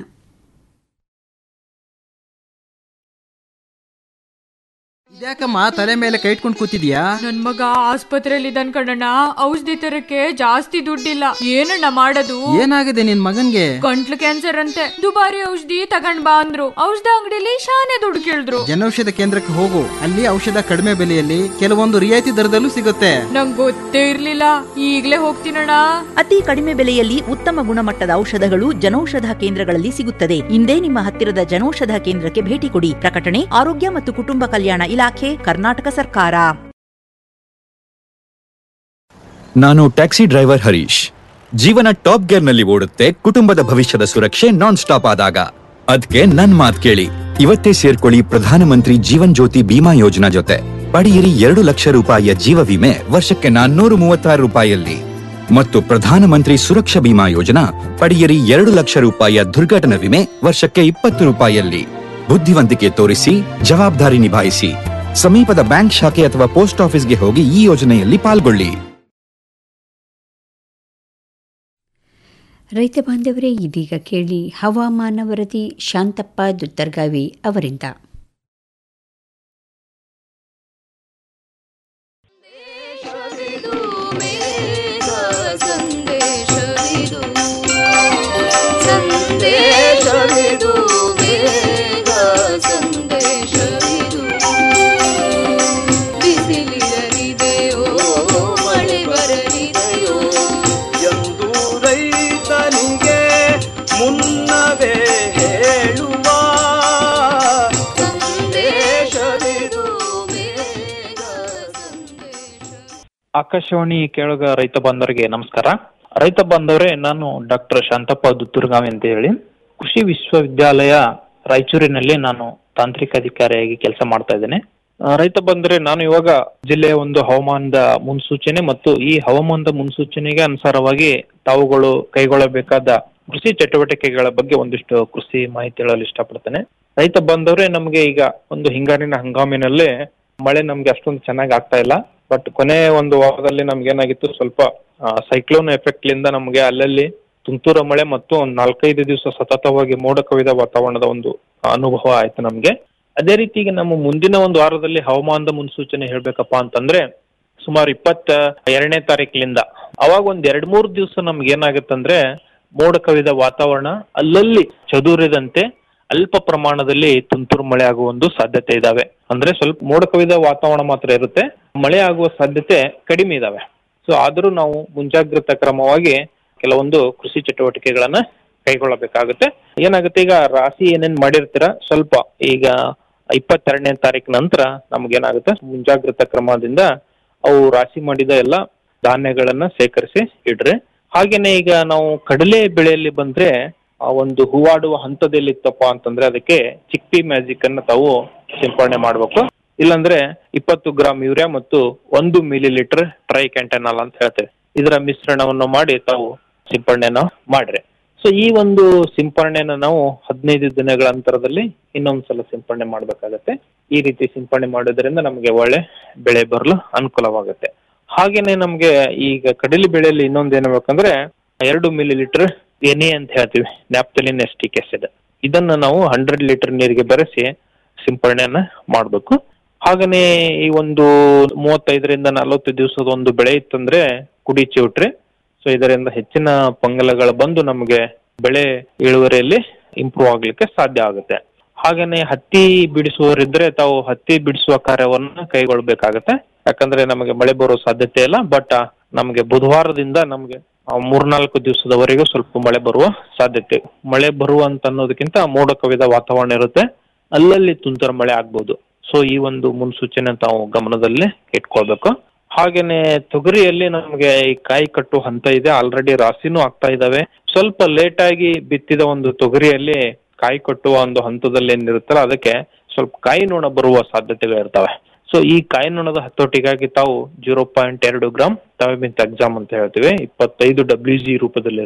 ಇದ್ಯಾಕಮ್ಮ ತಲೆ ಮೇಲೆ ಕೈ ಇಟ್ಕೊಂಡು ಕೂತಿದ್ಯಾ ನನ್ ಮಗ ಆಸ್ಪತ್ರೆಯಲ್ಲಿ ಇದ್ದಾನ್ ಕಣಣ್ಣ ಔಷಧಿ ತರಕ್ಕೆ ಜಾಸ್ತಿ ದುಡ್ಡಿಲ್ಲ ಏನಣ್ಣ ಮಾಡೋದು ಏನಾಗಿದೆ ನಿನ್ ಮಗನ್ಗೆ ಗಂಟ್ಲು ಕ್ಯಾನ್ಸರ್ ಅಂತೆ ದುಬಾರಿ ಔಷಧಿ ತಗೊಂಡ್ ಬಾ ಅಂದ್ರು ಔಷಧ ಅಂಗಡಿಲಿ ಶಾನೆ ದುಡ್ಡು ಕೇಳಿದ್ರು ಜನೌಷಧ ಕೇಂದ್ರಕ್ಕೆ ಹೋಗು ಅಲ್ಲಿ ಔಷಧ ಕಡಿಮೆ ಬೆಲೆಯಲ್ಲಿ ಕೆಲವೊಂದು ರಿಯಾಯಿತಿ ದರದಲ್ಲೂ ಸಿಗುತ್ತೆ ನಂಗ್ ಗೊತ್ತೇ ಇರ್ಲಿಲ್ಲ ಈಗ್ಲೇ ಹೋಗ್ತೀನಣ್ಣ ಅತಿ ಕಡಿಮೆ ಬೆಲೆಯಲ್ಲಿ ಉತ್ತಮ ಗುಣಮಟ್ಟದ ಔಷಧಗಳು ಜನೌಷಧ ಕೇಂದ್ರಗಳಲ್ಲಿ ಸಿಗುತ್ತದೆ ಇಂದೇ ನಿಮ್ಮ ಹತ್ತಿರದ ಜನೌಷಧ ಕೇಂದ್ರಕ್ಕೆ ಭೇಟಿ ಕೊಡಿ ಪ್ರಕಟಣೆ ಆರೋಗ್ಯ ಮತ್ತು ಕುಟುಂಬ ಕಲ್ಯಾಣ ಇಲಾಖೆ ಕರ್ನಾಟಕ ಸರ್ಕಾರ ನಾನು ಟ್ಯಾಕ್ಸಿ ಡ್ರೈವರ್ ಹರೀಶ್ ಜೀವನ ಟಾಪ್ ಗೇರ್ನಲ್ಲಿ ಓಡುತ್ತೆ ಕುಟುಂಬದ ಭವಿಷ್ಯದ ಸುರಕ್ಷೆ ನಾನ್ ಸ್ಟಾಪ್ ಆದಾಗ ಅದಕ್ಕೆ ನನ್ ಮಾತ್ ಕೇಳಿ ಇವತ್ತೇ ಸೇರ್ಕೊಳ್ಳಿ ಪ್ರಧಾನಮಂತ್ರಿ ಜೀವನ್ ಜ್ಯೋತಿ ಬಿಮಾ ಯೋಜನಾ ಜೊತೆ ಪಡೆಯಿರಿ ಎರಡು ಲಕ್ಷ ರೂಪಾಯಿಯ ಜೀವ ವಿಮೆ ವರ್ಷಕ್ಕೆ ನಾನ್ನೂರು ಮೂವತ್ತಾರು ರೂಪಾಯಿಯಲ್ಲಿ ಮತ್ತು ಪ್ರಧಾನಮಂತ್ರಿ ಸುರಕ್ಷಾ ಬಿಮಾ ಯೋಜನಾ ಪಡೆಯಿರಿ ಎರಡು ಲಕ್ಷ ರೂಪಾಯಿಯ ದುರ್ಘಟನಾ ವಿಮೆ ವರ್ಷಕ್ಕೆ ಇಪ್ಪತ್ತು ರೂಪಾಯಿಯಲ್ಲಿ ಬುದ್ಧಿವಂತಿಕೆ ತೋರಿಸಿ ಜವಾಬ್ದಾರಿ ನಿಭಾಯಿಸಿ ಸಮೀಪದ ಬ್ಯಾಂಕ್ ಶಾಖೆ ಅಥವಾ ಪೋಸ್ಟ್ ಆಫೀಸ್ಗೆ ಹೋಗಿ ಈ ಯೋಜನೆಯಲ್ಲಿ ಪಾಲ್ಗೊಳ್ಳಿ ರೈತ ಬಾಂಧವರೇ ಇದೀಗ ಕೇಳಿ ಹವಾಮಾನ ವರದಿ ಶಾಂತಪ್ಪ ದುತ್ತರ್ಗಾವಿ ಅವರಿಂದ ಸಂದೇಶವಿದು ಬೇಗ ಸಂದೇಶವಿದು ಬಿಸಿಲಿರಲಿದೆಯೋ ಮಳೆ ಬರಲಿದೆಯೋ ಎಂದು ರೈತನಿಗೆ ಮುನ್ನವೇ ಹೇಳುವ ಸಂದೇಶವಿದು ಆಕಾಶವಾಣಿ ಕೇಳುಗ ರೈತ ಬಾಂಧವರಿಗೆ ನಮಸ್ಕಾರ ರೈತ ಬಾಂಧವರೇ ನಾನು ಡಾಕ್ಟರ್ ಶಾಂತಪ್ಪ ದುತ್ತೂರ್ಗಾವಿ ಅಂತ ಹೇಳಿ ಕೃಷಿ ವಿಶ್ವವಿದ್ಯಾಲಯ ರಾಯಚೂರಿನಲ್ಲಿ ನಾನು ತಾಂತ್ರಿಕ ಅಧಿಕಾರಿಯಾಗಿ ಕೆಲಸ ಮಾಡ್ತಾ ಇದ್ದೇನೆ ಆ, ರೈತ ಬಂದರೆ ನಾನು ಇವಾಗ ಜಿಲ್ಲೆಯ ಒಂದು ಹವಾಮಾನದ ಮುನ್ಸೂಚನೆ ಮತ್ತು ಈ ಹವಾಮಾನದ ಮುನ್ಸೂಚನೆಗೆ ಅನುಸಾರವಾಗಿ ತಾವುಗಳು ಕೈಗೊಳ್ಳಬೇಕಾದ ಕೃಷಿ ಚಟುವಟಿಕೆಗಳ ಬಗ್ಗೆ ಒಂದಿಷ್ಟು ಕೃಷಿ ಮಾಹಿತಿ ಹೇಳಲು ಇಷ್ಟಪಡ್ತೇನೆ ರೈತ ಬಂದವರೇ ನಮಗೆ ಈಗ ಒಂದು ಹಿಂಗಾರಿನ ಹಂಗಾಮಿನಲ್ಲೇ ಮಳೆ ನಮ್ಗೆ ಅಷ್ಟೊಂದು ಚೆನ್ನಾಗಿ ಆಗ್ತಾ ಇಲ್ಲ ಬಟ್ ಕೊನೆ ಒಂದು ವಾರದಲ್ಲಿ ನಮ್ಗೆ ಏನಾಗಿತ್ತು ಸ್ವಲ್ಪ ಸೈಕ್ಲೋನ್ ಎಫೆಕ್ಟ್ ಲಿಂದ ನಮಗೆ ಅಲ್ಲಲ್ಲಿ ತುಂತುರು ಮಳೆ ಮತ್ತು ಒಂದು ನಾಲ್ಕೈದು ದಿವಸ ಸತತವಾಗಿ ಮೋಡ ಕವಿದ ವಾತಾವರಣದ ಒಂದು ಅನುಭವ ಆಯ್ತು ನಮ್ಗೆ ಅದೇ ರೀತಿ ಈಗ ನಮ್ಮ ಮುಂದಿನ ಒಂದು ವಾರದಲ್ಲಿ ಹವಾಮಾನದ ಮುನ್ಸೂಚನೆ ಹೇಳ್ಬೇಕಪ್ಪ ಅಂತಂದ್ರೆ ಸುಮಾರು ಇಪ್ಪತ್ತ ಎರಡನೇ ತಾರೀಕಿನಿಂದ ಅವಾಗ ಒಂದ್ ಎರಡ್ ಮೂರ್ ದಿವಸ ನಮ್ಗೆ ಏನಾಗುತ್ತಂದ್ರೆ ಮೋಡ ಕವಿದ ವಾತಾವರಣ ಅಲ್ಲಲ್ಲಿ ಚದುರಿದಂತೆ ಅಲ್ಪ ಪ್ರಮಾಣದಲ್ಲಿ ತುಂತುರು ಮಳೆ ಆಗುವ ಒಂದು ಸಾಧ್ಯತೆ ಇದಾವೆ ಅಂದ್ರೆ ಸ್ವಲ್ಪ ಮೋಡ ಕವಿದ ವಾತಾವರಣ ಮಾತ್ರ ಇರುತ್ತೆ ಮಳೆ ಆಗುವ ಸಾಧ್ಯತೆ ಕಡಿಮೆ ಇದಾವೆ ಸೊ ಆದರೂ ನಾವು ಮುಂಜಾಗ್ರತಾ ಕ್ರಮವಾಗಿ ಕೆಲವೊಂದು ಕೃಷಿ ಚಟುವಟಿಕೆಗಳನ್ನ ಕೈಗೊಳ್ಳಬೇಕಾಗುತ್ತೆ ಏನಾಗುತ್ತೆ ಈಗ ರಾಶಿ ಏನೇನ್ ಮಾಡಿರ್ತೀರ ಸ್ವಲ್ಪ ಈಗ ಇಪ್ಪತ್ತೆರಡನೇ ತಾರೀಕು ನಂತರ ನಮ್ಗೇನಾಗುತ್ತೆ ಮುಂಜಾಗ್ರತಾ ಕ್ರಮದಿಂದ ಅವು ರಾಶಿ ಮಾಡಿದ ಎಲ್ಲ ಧಾನ್ಯಗಳನ್ನ ಸೇಕರಿಸಿ ಇಡ್ರಿ ಹಾಗೇನೆ ಈಗ ನಾವು ಕಡಲೆ ಬೆಳೆಯಲ್ಲಿ ಬಂದ್ರೆ ಆ ಒಂದು ಹೂವಾಡುವ ಹಂತದಲ್ಲಿ ಇತ್ತಪ್ಪ ಅಂತಂದ್ರೆ ಅದಕ್ಕೆ ಚಿಕ್ಪಿ ಮ್ಯಾಜಿಕ್ ಅನ್ನ ತಾವು ಸಿಂಪಡಣೆ ಮಾಡ್ಬೇಕು ಇಲ್ಲಾಂದ್ರೆ ಇಪ್ಪತ್ತು ಗ್ರಾಮ್ ಯೂರಿಯಾ ಮತ್ತು ಒಂದು ಮಿಲಿ ಲೀಟರ್ ಟ್ರೈ ಕ್ಯಾಂಟನಾಲ್ ಅಂತ ಹೇಳ್ತೇವೆ ಇದರ ಮಿಶ್ರಣವನ್ನು ಮಾಡಿ ತಾವು ಸಿಂಪಡಣೆನ ಮಾಡ್ರಿ ಸೊ ಈ ಒಂದು ಸಿಂಪರಣೆನ ನಾವು ಹದಿನೈದು ದಿನಗಳ ಅಂತರದಲ್ಲಿ ಇನ್ನೊಂದ್ಸಲ ಸಿಂಪಡಣೆ ಮಾಡ್ಬೇಕಾಗತ್ತೆ ಈ ರೀತಿ ಸಿಂಪಡಣೆ ಮಾಡೋದ್ರಿಂದ ನಮಗೆ ಒಳ್ಳೆ ಬೆಳೆ ಬರಲು ಅನುಕೂಲವಾಗುತ್ತೆ ಹಾಗೇನೆ ನಮ್ಗೆ ಈಗ ಕಡಲೆ ಬೆಳೆಯಲ್ಲಿ ಇನ್ನೊಂದು ಏನ್ಬೇಕಂದ್ರೆ ಎರಡು ಮಿಲಿ ಲೀಟರ್ ಎನೆ ಅಂತ ಹೇಳ್ತೀವಿ ನ್ಯಾಪ್ತಲಿನ್ ಎಸ್ಟಿಕ್ ಆಸಿಡ್ ಇದನ್ನ ನಾವು ಹಂಡ್ರೆಡ್ ಲೀಟರ್ ನೀರಿಗೆ ಬೆರೆಸಿ ಸಿಂಪರಣೆಯನ್ನ ಮಾಡಬೇಕು ಹಾಗನೇ ಈ ಒಂದು ಮೂವತ್ತೈದರಿಂದ ನಲವತ್ತು ದಿವಸದ ಒಂದು ಬೆಳೆ ಇತ್ತಂದ್ರೆ ಕುಡಿ ಚಿವುಟ್ರಿ ಸೊ ಇದರಿಂದ ಹೆಚ್ಚಿನ ಪಂಗಲಗಳು ಬಂದು ನಮಗೆ ಬೆಳೆ ಇಳುವರಿಯಲ್ಲಿ ಇಂಪ್ರೂವ್ ಆಗ್ಲಿಕ್ಕೆ ಸಾಧ್ಯ ಆಗುತ್ತೆ ಹಾಗೇನೆ ಹತ್ತಿ ಬಿಡಿಸುವವರಿದ್ರೆ ತಾವು ಹತ್ತಿ ಬಿಡಿಸುವ ಕಾರ್ಯವನ್ನ ಕೈಗೊಳ್ಬೇಕಾಗತ್ತೆ ಯಾಕಂದ್ರೆ ನಮಗೆ ಮಳೆ ಬರೋ ಸಾಧ್ಯತೆ ಇಲ್ಲ ಬಟ್ ನಮಗೆ ಬುಧವಾರದಿಂದ ನಮಗೆ ಮೂರ್ನಾಲ್ಕು ದಿವಸದವರೆಗೂ ಸ್ವಲ್ಪ ಮಳೆ ಬರುವ ಸಾಧ್ಯತೆ ಮಳೆ ಬರುವ ಅಂತ ಅನ್ನೋದಕ್ಕಿಂತ ಮೋಡ ಕವಿದ ವಾತಾವರಣ ಇರುತ್ತೆ ಅಲ್ಲಲ್ಲಿ ತುಂತರ ಮಳೆ ಆಗ್ಬೋದು ಸೊ ಈ ಒಂದು ಮುನ್ಸೂಚನೆ ತಾವು ಗಮನದಲ್ಲಿ ಇಟ್ಕೊಳ್ಬೇಕು ಹಾಗೇನೆ ತೊಗರಿಯಲ್ಲಿ ನಮಗೆ ಈ ಕಾಯಿ ಕಟ್ಟುವ ಹಂತ ಇದೆ ಆಲ್ರೆಡಿ ರಾಸಿನೂ ಆಗ್ತಾ ಇದಾವೆ ಸ್ವಲ್ಪ ಲೇಟ್ ಆಗಿ ಬಿತ್ತಿದ ಒಂದು ತೊಗರಿಯಲ್ಲಿ ಕಾಯಿ ಕಟ್ಟುವ ಒಂದು ಹಂತದಲ್ಲಿ ಏನಿರುತ್ತಲ್ಲ ಅದಕ್ಕೆ ಸ್ವಲ್ಪ ಕಾಯಿ ನೊಣ ಬರುವ ಸಾಧ್ಯತೆಗಳಿರ್ತವೆ ಸೊ ಈ ಕಾಯಿ ನೊಣದ ಹತೋಟಿಗಾಗಿ ತಾವು ಜೀರೋ ಪಾಯಿಂಟ್ ಎರಡು ಗ್ರಾಮ್ ತಾವೆಬಿಂತ ಎಕ್ಸಾಮ್ ಅಂತ ಹೇಳ್ತೀವಿ ಇಪ್ಪತ್ತೈದು ಡಬ್ಲ್ಯೂ ಜಿ ರೂಪದಲ್ಲಿರುತ್ತೆ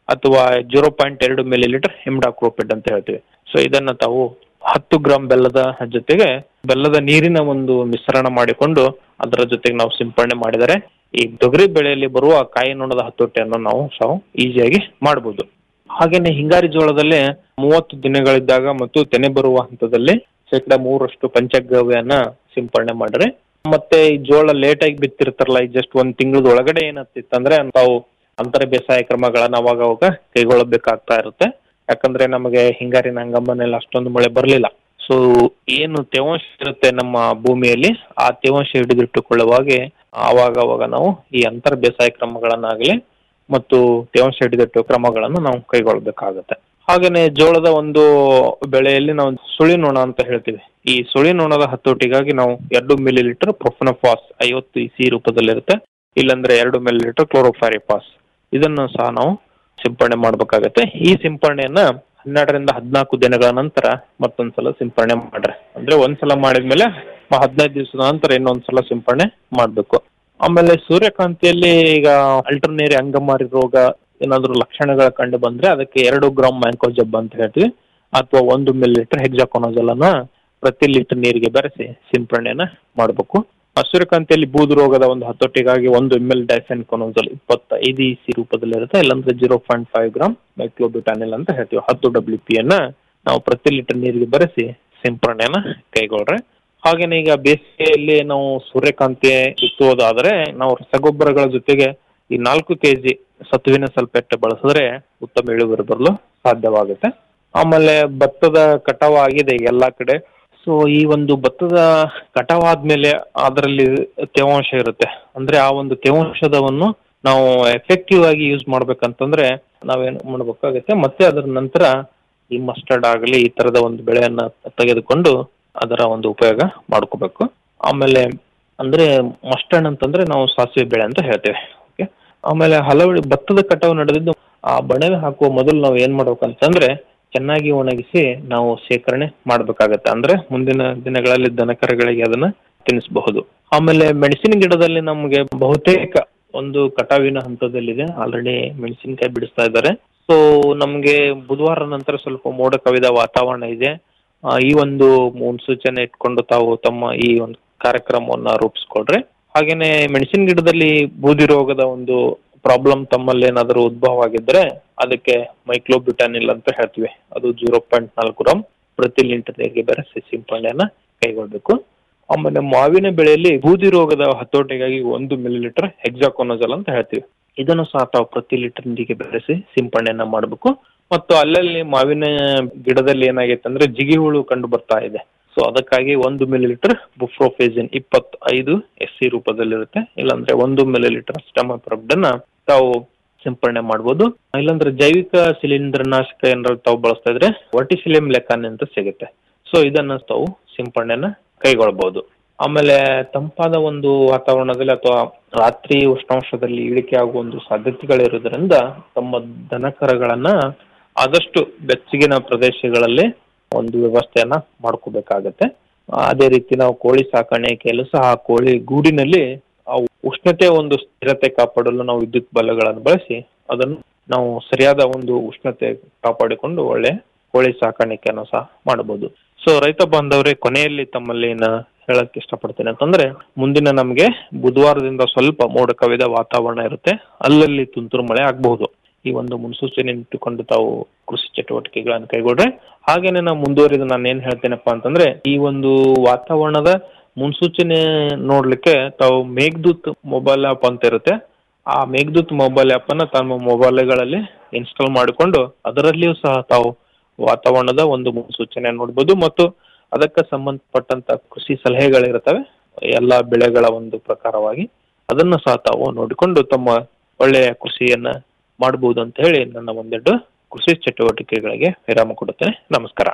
ಅಥವಾ ಜೀರೋ ಪಾಯಿಂಟ್ ಎರಡು ಮಿಲಿ ಲೀಟರ್ ಹಿಮ್ಡಾಕ್ರೋಪಿಡ್ ಅಂತ ಹೇಳ್ತೀವಿ ಸೊ ಇದನ್ನ ತಾವು ಹತ್ತು ಗ್ರಾಂ ಬೆಲ್ಲದ ಜೊತೆಗೆ ಬೆಲ್ಲದ ನೀರಿನ ಒಂದು ಮಿಶ್ರಣ ಮಾಡಿಕೊಂಡು ಅದರ ಜೊತೆಗೆ ನಾವು ಸಿಂಪಡಣೆ ಮಾಡಿದರೆ ಈ ತೊಗರಿ ಬೆಳೆಯಲ್ಲಿ ಬರುವ ಕಾಯಿ ನೊಣದ ಹತೋಟಿಯನ್ನು ನಾವು ಸಹ ಈಸಿಯಾಗಿ ಮಾಡಬಹುದು ಹಾಗೇನೆ ಹಿಂಗಾರಿ ಜೋಳದಲ್ಲಿ ಮೂವತ್ತು ದಿನಗಳಿದ್ದಾಗ ಮತ್ತು ತೆನೆ ಬರುವ ಹಂತದಲ್ಲಿ ಶೇಕಡ ಮೂರಷ್ಟು ಪಂಚಗವ್ಯನ ಸಿಂಪಡಣೆ ಮಾಡ್ರೆ ಮತ್ತೆ ಈ ಜೋಳ ಲೇಟ್ ಆಗಿ ಬಿತ್ತಿರ್ತಾರಲ್ಲ ಈ ಜಸ್ಟ್ ಒಂದ್ ತಿಂಗಳದ ಒಳಗಡೆ ಏನಾಗ್ತಿತ್ತಂದ್ರೆ ತಾವು ಅಂತರ ಬೇಸಾಯ ಕ್ರಮಗಳನ್ನ ಅವಾಗ ಅವಾಗ ಕೈಗೊಳ್ಳಬೇಕಾಗ್ತಾ ಇರುತ್ತೆ ಯಾಕಂದ್ರೆ ನಮಗೆ ಹಿಂಗಾರಿನ ಹಂಗಮ್ಮನೆಲ್ಲ ಅಷ್ಟೊಂದು ಮಳೆ ಬರಲಿಲ್ಲ ಸೊ ಏನು ತೇವಾಂಶ ಇರುತ್ತೆ ನಮ್ಮ ಭೂಮಿಯಲ್ಲಿ ಆ ತೇವಾಂಶ ಹಿಡಿದಿಟ್ಟುಕೊಳ್ಳುವಾಗೆ ಆವಾಗ ಅವಾಗ ನಾವು ಈ ಅಂತರ ಬೇಸಾಯ ಕ್ರಮಗಳನ್ನಾಗಲಿ ಮತ್ತು ತೇವಾಂಶ ಹಿಡಿದಿಟ್ಟು ಕ್ರಮಗಳನ್ನು ನಾವು ಕೈಗೊಳ್ಳಬೇಕಾಗುತ್ತೆ ಹಾಗೇನೆ ಜೋಳದ ಒಂದು ಬೆಳೆಯಲ್ಲಿ ನಾವು ಸುಳಿ ನೊಣ ಅಂತ ಹೇಳ್ತೀವಿ ಈ ಸುಳಿ ನೊಣದ ಹತೋಟಿಗಾಗಿ ನಾವು ಎರಡು ಮಿಲಿ ಲೀಟರ್ ಪ್ರೊಫನಫಾಸ್ ಐವತ್ತು ಇಸಿ ರೂಪದಲ್ಲಿರುತ್ತೆ ಇಲ್ಲಾಂದ್ರೆ ಎರಡು ಮಿಲಿ ಲೀಟರ್ ಕ್ಲೋರೋಫಾರಿಪಾಸ್ ಇದನ್ನು ಸಹ ನಾವು ಸಿಂಪಡಣೆ ಮಾಡಬೇಕಾಗತ್ತೆ ಈ ಸಿಂಪಡಣೆಯನ್ನ ಹನ್ನೆರಡರಿಂದ ಹದಿನಾಲ್ಕು ದಿನಗಳ ನಂತರ ಮತ್ತೊಂದ್ಸಲ ಸಿಂಪಡಣೆ ಮಾಡ್ರೆ ಅಂದ್ರೆ ಒಂದ್ಸಲ ಮಾಡಿದ್ಮೇಲೆ ಮ- ಹದಿನೈದು ದಿವಸದ ನಂತರ ಇನ್ನೊಂದ್ಸಲ ಸಿಂಪಡಣೆ ಮಾಡ್ಬೇಕು ಆಮೇಲೆ ಸೂರ್ಯಕಾಂತಿಯಲ್ಲಿ ಈಗ ಅಲ್ಟರ್ನೇರಿ ಅಂಗಮಾರಿ ರೋಗ ಏನಾದ್ರು ಲಕ್ಷಣಗಳ ಕಂಡು ಬಂದ್ರೆ ಅದಕ್ಕೆ ಎರಡು ಗ್ರಾಮ್ ಮ್ಯಾಂಕೋಜಬ್ ಅಂತ ಹೇಳ್ತೀವಿ ಅಥವಾ ಒಂದು ಮಿಲಿ ಲೀಟರ್ ಹೆಕ್ಸಾಕೊನೋಜಲ್ ಅನ್ನ ಪ್ರತಿ ಲೀಟರ್ ನೀರಿಗೆ ಬೆರೆಸಿ ಸಿಂಪಡಣೆಯನ್ನ ಮಾಡಬೇಕು ಆ ಸೂರ್ಯಕಾಂತಿಯಲ್ಲಿ ಬೂದು ರೋಗದ ಒಂದು ಹತೋಟಿಗಾಗಿ ಒಂದು ಎಮ್ ಎಲ್ ಡೈಫೆನ್ ಕೊನೋಜಲ್ ಇಪ್ಪತ್ತೈದು ಇ ಸಿ ರೂಪದಲ್ಲಿರುತ್ತೆ ಇಲ್ಲಾಂದ್ರೆ zero point five gram myclobutanil ಅಂತ ಹೇಳ್ತೀವಿ ಹತ್ತು ಡಬ್ಲ್ಯೂ ಪಿ ಅನ್ನ ನಾವು ಪ್ರತಿ ಲೀಟರ್ ನೀರಿಗೆ ಬೆರೆಸಿ ಸಿಂಪಡಣೆಯನ್ನ ಕೈಗೊಳ್ರೆ ಹಾಗೇನೆ ಈಗ ಬೇಸಿಗೆಯಲ್ಲಿ ನಾವು ಸೂರ್ಯಕಾಂತಿ ಬಿತ್ತುವುದಾದ್ರೆ ನಾವು ರಸಗೊಬ್ಬರಗಳ ಜೊತೆಗೆ ಈ ನಾಲ್ಕು ಕೆಜಿ ಸತುವಿನ ಸಲ್ಫೇಟ್ ಬಳಸಿದ್ರೆ ಉತ್ತಮ ಇಳುವರಿ ಬರಲು ಸಾಧ್ಯವಾಗುತ್ತೆ ಆಮೇಲೆ ಭತ್ತದ ಕಟಾವು ಆಗಿದೆ ಎಲ್ಲಾ ಕಡೆ ಸೊ ಈ ಒಂದು ಭತ್ತದ ಕಟಾವಾದ್ಮೇಲೆ ಅದರಲ್ಲಿ ತೇವಾಂಶ ಇರುತ್ತೆ ಅಂದ್ರೆ ಆ ಒಂದು ತೇವಾಂಶದವನ್ನು ನಾವು ಎಫೆಕ್ಟಿವ್ ಆಗಿ ಯೂಸ್ ಮಾಡ್ಬೇಕಂತಂದ್ರೆ ನಾವೇನು ಮಾಡ್ಬೇಕಾಗುತ್ತೆ ಮತ್ತೆ ಅದರ ನಂತರ ಈ ಮಸ್ಟರ್ಡ್ ಆಗಲಿ ಈ ತರದ ಒಂದು ಬೆಳೆಯನ್ನ ತೆಗೆದುಕೊಂಡು ಅದರ ಒಂದು ಉಪಯೋಗ ಮಾಡ್ಕೋಬೇಕು ಆಮೇಲೆ ಅಂದ್ರೆ ಮಸ್ಟರ್ಡ್ ಅಂತಂದ್ರೆ ನಾವು ಸಾಸಿವೆ ಬೆಳೆ ಅಂತ ಹೇಳ್ತೇವೆ ಓಕೆ ಆಮೇಲೆ ಹಲವು ಭತ್ತದ ಕಟಾವು ನಡೆದಿದ್ದು ಆ ಬಣವೆ ಹಾಕುವ ಮೊದಲು ನಾವು ಏನ್ ಮಾಡ್ಬೇಕಂತಂದ್ರೆ ಚೆನ್ನಾಗಿ ಒಣಗಿಸಿ ನಾವು ಶೇಖರಣೆ ಮಾಡ್ಬೇಕಾಗತ್ತೆ ಅಂದ್ರೆ ಮುಂದಿನ ದಿನಗಳಲ್ಲಿ ದನಕರಗಳಿಗೆ ಅದನ್ನ ತಿನ್ನಿಸಬಹುದು ಆಮೇಲೆ ಮೆಣಸಿನ ಗಿಡದಲ್ಲಿ ನಮಗೆ ಬಹುತೇಕ ಒಂದು ಕಟಾವಿನ ಹಂತದಲ್ಲಿದೆ ಆಲ್ರೆಡಿ ಮೆಣಸಿನಕಾಯಿ ಬಿಡಿಸ್ತಾ ಇದ್ದಾರೆ ಸೊ ನಮ್ಗೆ ಬುಧವಾರ ನಂತರ ಸ್ವಲ್ಪ ಮೋಡ ಕವಿದ ವಾತಾವರಣ ಇದೆ ಆ, ಈ ಒಂದು ಮುನ್ಸೂಚನೆ ಇಟ್ಕೊಂಡು ತಾವು ತಮ್ಮ ಈ ಒಂದು ಕಾರ್ಯಕ್ರಮವನ್ನ ರೂಪಿಸ್ಕೊಳ್ರೆ ಹಾಗೇನೆ ಮೆಣಸಿನ ಗಿಡದಲ್ಲಿ ಬೂದಿ ರೋಗದ ಒಂದು ಪ್ರಾಬ್ಲಮ್ ತಮ್ಮಲ್ಲಿ ಏನಾದರೂ ಉದ್ಭವ ಆಗಿದ್ರೆ ಅದಕ್ಕೆ ಮೈಕ್ಲೋಬ್ಯೂಟಾನಿಲ್ ಅಂತ ಹೇಳ್ತೀವಿ ಅದು ಜೀರೋ ಪಾಯಿಂಟ್ ನಾಲ್ಕು ಗ್ರಾಮ್ ಪ್ರತಿ ಲೀಟರ್ ನೀರಿಗೆ ಬೆರೆಸಿ ಸಿಂಪಡಣೆಯನ್ನ ಕೈಗೊಳ್ಬೇಕು ಆಮೇಲೆ ಮಾವಿನ ಬೆಳೆಯಲ್ಲಿ ಬೂದಿ ರೋಗದ ಹತೋಟಿಗಾಗಿ ಒಂದು ಮಿಲಿ ಲೀಟರ್ ಹೆಕ್ಸಾಕೊನಜಲ್ ಅಂತ ಹೇಳ್ತೀವಿ ಇದನ್ನು ಸಹ ತಾವು ಪ್ರತಿ ಲೀಟರ್ ನೀರಿಗೆ ಬೆರೆಸಿ ಸಿಂಪಡಣೆಯನ್ನ ಮಾಡಬೇಕು ಮತ್ತು ಅಲ್ಲಲ್ಲಿ ಮಾವಿನ ಗಿಡದಲ್ಲಿ ಏನಾಗೈತೆ ಅಂದ್ರೆ ಜಿಗಿ ಹುಳು ಕಂಡು ಬರ್ತಾ ಇದೆ ಸೊ ಅದಕ್ಕಾಗಿ ಒಂದು ಮಿಲಿ ಲೀಟರ್ ಬುಫ್ರೋಫೇಸಿನ್ ಇಪ್ಪತ್ತೈದು ಎಸ್ ಸಿ ರೂಪದಲ್ಲಿರುತ್ತೆ ಇಲ್ಲಾಂದ್ರೆ ಒಂದು ಮಿಲಿ ಲೀಟರ್ ಸ್ಟಮಪ್ರಬ್ಡನ್ನ ತಾವು ಸಿಂಪಡಣೆ ಮಾಡ್ಬೋದು ಇಲ್ಲಾಂದ್ರೆ ಜೈವಿಕ ಶಿಲೀಂಧ್ರನಾಶಕ ಏನಾದ್ರು ತಾವು ಬಳಸ್ತಾ ಇದ್ರೆ ವರ್ಟಿಸಿಲಿಯಂ ಲೆಕಾನ್ ಅಂತ ಸಿಗುತ್ತೆ ಸೊ ಇದನ್ನ ತಾವು ಸಿಂಪಡಣೆನ ಕೈಗೊಳ್ಬಹುದು ಆಮೇಲೆ ತಂಪಾದ ಒಂದು ವಾತಾವರಣದಲ್ಲಿ ಅಥವಾ ರಾತ್ರಿ ಉಷ್ಣಾಂಶದಲ್ಲಿ ಇಳಿಕೆ ಆಗುವ ಒಂದು ಸಾಧ್ಯತೆಗಳಿರೋದ್ರಿಂದ ತಮ್ಮ ದನಕರಗಳನ್ನ ಆದಷ್ಟು ಬೆಚ್ಚಗಿನ ಪ್ರದೇಶಗಳಲ್ಲಿ ಒಂದು ವ್ಯವಸ್ಥೆಯನ್ನ ಮಾಡ್ಕೋಬೇಕಾಗತ್ತೆ ಅದೇ ರೀತಿ ನಾವು ಕೋಳಿ ಸಾಕಾಣಿಕೆಯಲ್ಲೂ ಸಹ ಆ ಕೋಳಿ ಗೂಡಿನಲ್ಲಿ ಆ ಉಷ್ಣತೆ ಒಂದು ಸ್ಥಿರತೆ ಕಾಪಾಡಲು ನಾವು ವಿದ್ಯುತ್ ಬಲ್ಬಗಳನ್ನು ಬಳಸಿ ಅದನ್ನು ನಾವು ಸರಿಯಾದ ಒಂದು ಉಷ್ಣತೆ ಕಾಪಾಡಿಕೊಂಡು ಒಳ್ಳೆ ಕೋಳಿ ಸಾಕಾಣಿಕೆಯನ್ನು ಸಹ ಮಾಡಬಹುದು ಸೊ ರೈತ ಬಾಂಧವರೇ ಕೊನೆಯಲ್ಲಿ ತಮ್ಮಲ್ಲಿ ಏನ ಹೇಳಕ್ ಇಷ್ಟಪಡ್ತೇನೆ ಅಂತಂದ್ರೆ ಮುಂದಿನ ನಮಗೆ ಬುಧವಾರದಿಂದ ಸ್ವಲ್ಪ ಮೋಡ ಕವಿದ ವಾತಾವರಣ ಇರುತ್ತೆ ಅಲ್ಲಲ್ಲಿ ತುಂತುರು ಮಳೆ ಆಗಬಹುದು ಈ ಒಂದು ಮುನ್ಸೂಚನೆ ಇಟ್ಟುಕೊಂಡು ತಾವು ಕೃಷಿ ಚಟುವಟಿಕೆಗಳನ್ನು ಕೈಗೊಳ್ರೆ ಹಾಗೇನೆ ನಾವು ಮುಂದುವರಿದು ನಾನು ಏನ್ ಹೇಳ್ತೇನಪ್ಪ ಅಂತಂದ್ರೆ ಈ ಒಂದು ವಾತಾವರಣದ ಮುನ್ಸೂಚನೆ ನೋಡ್ಲಿಕ್ಕೆ ತಾವು ಮೇಘದೂತ್ ಮೊಬೈಲ್ ಆಪ್ ಅಂತ ಇರುತ್ತೆ ಆ ಮೇಘದೂತ್ ಮೊಬೈಲ್ ಆಪ್ ಅನ್ನ ತಮ್ಮ ಮೊಬೈಲ್ಗಳಲ್ಲಿ ಇನ್ಸ್ಟಾಲ್ ಮಾಡಿಕೊಂಡು ಅದರಲ್ಲಿಯೂ ಸಹ ತಾವು ವಾತಾವರಣದ ಒಂದು ಮುನ್ಸೂಚನೆ ನೋಡ್ಬೋದು ಮತ್ತು ಅದಕ್ಕೆ ಸಂಬಂಧಪಟ್ಟಂತ ಕೃಷಿ ಸಲಹೆಗಳಿರ್ತವೆ ಎಲ್ಲಾ ಬೆಳೆಗಳ ಒಂದು ಪ್ರಕಾರವಾಗಿ ಅದನ್ನು ಸಹ ತಾವು ನೋಡಿಕೊಂಡು ತಮ್ಮ ಒಳ್ಳೆಯ ಕೃಷಿಯನ್ನ ಮಾಡಬಹುದು ಅಂತ ಹೇಳಿ ನನ್ನ ಒಂದೆರಡು ಕೃಷಿ ಚಟುವಟಿಕೆಗಳಿಗೆ ವಿರಾಮ ಕೊಡುತ್ತೇನೆ ನಮಸ್ಕಾರ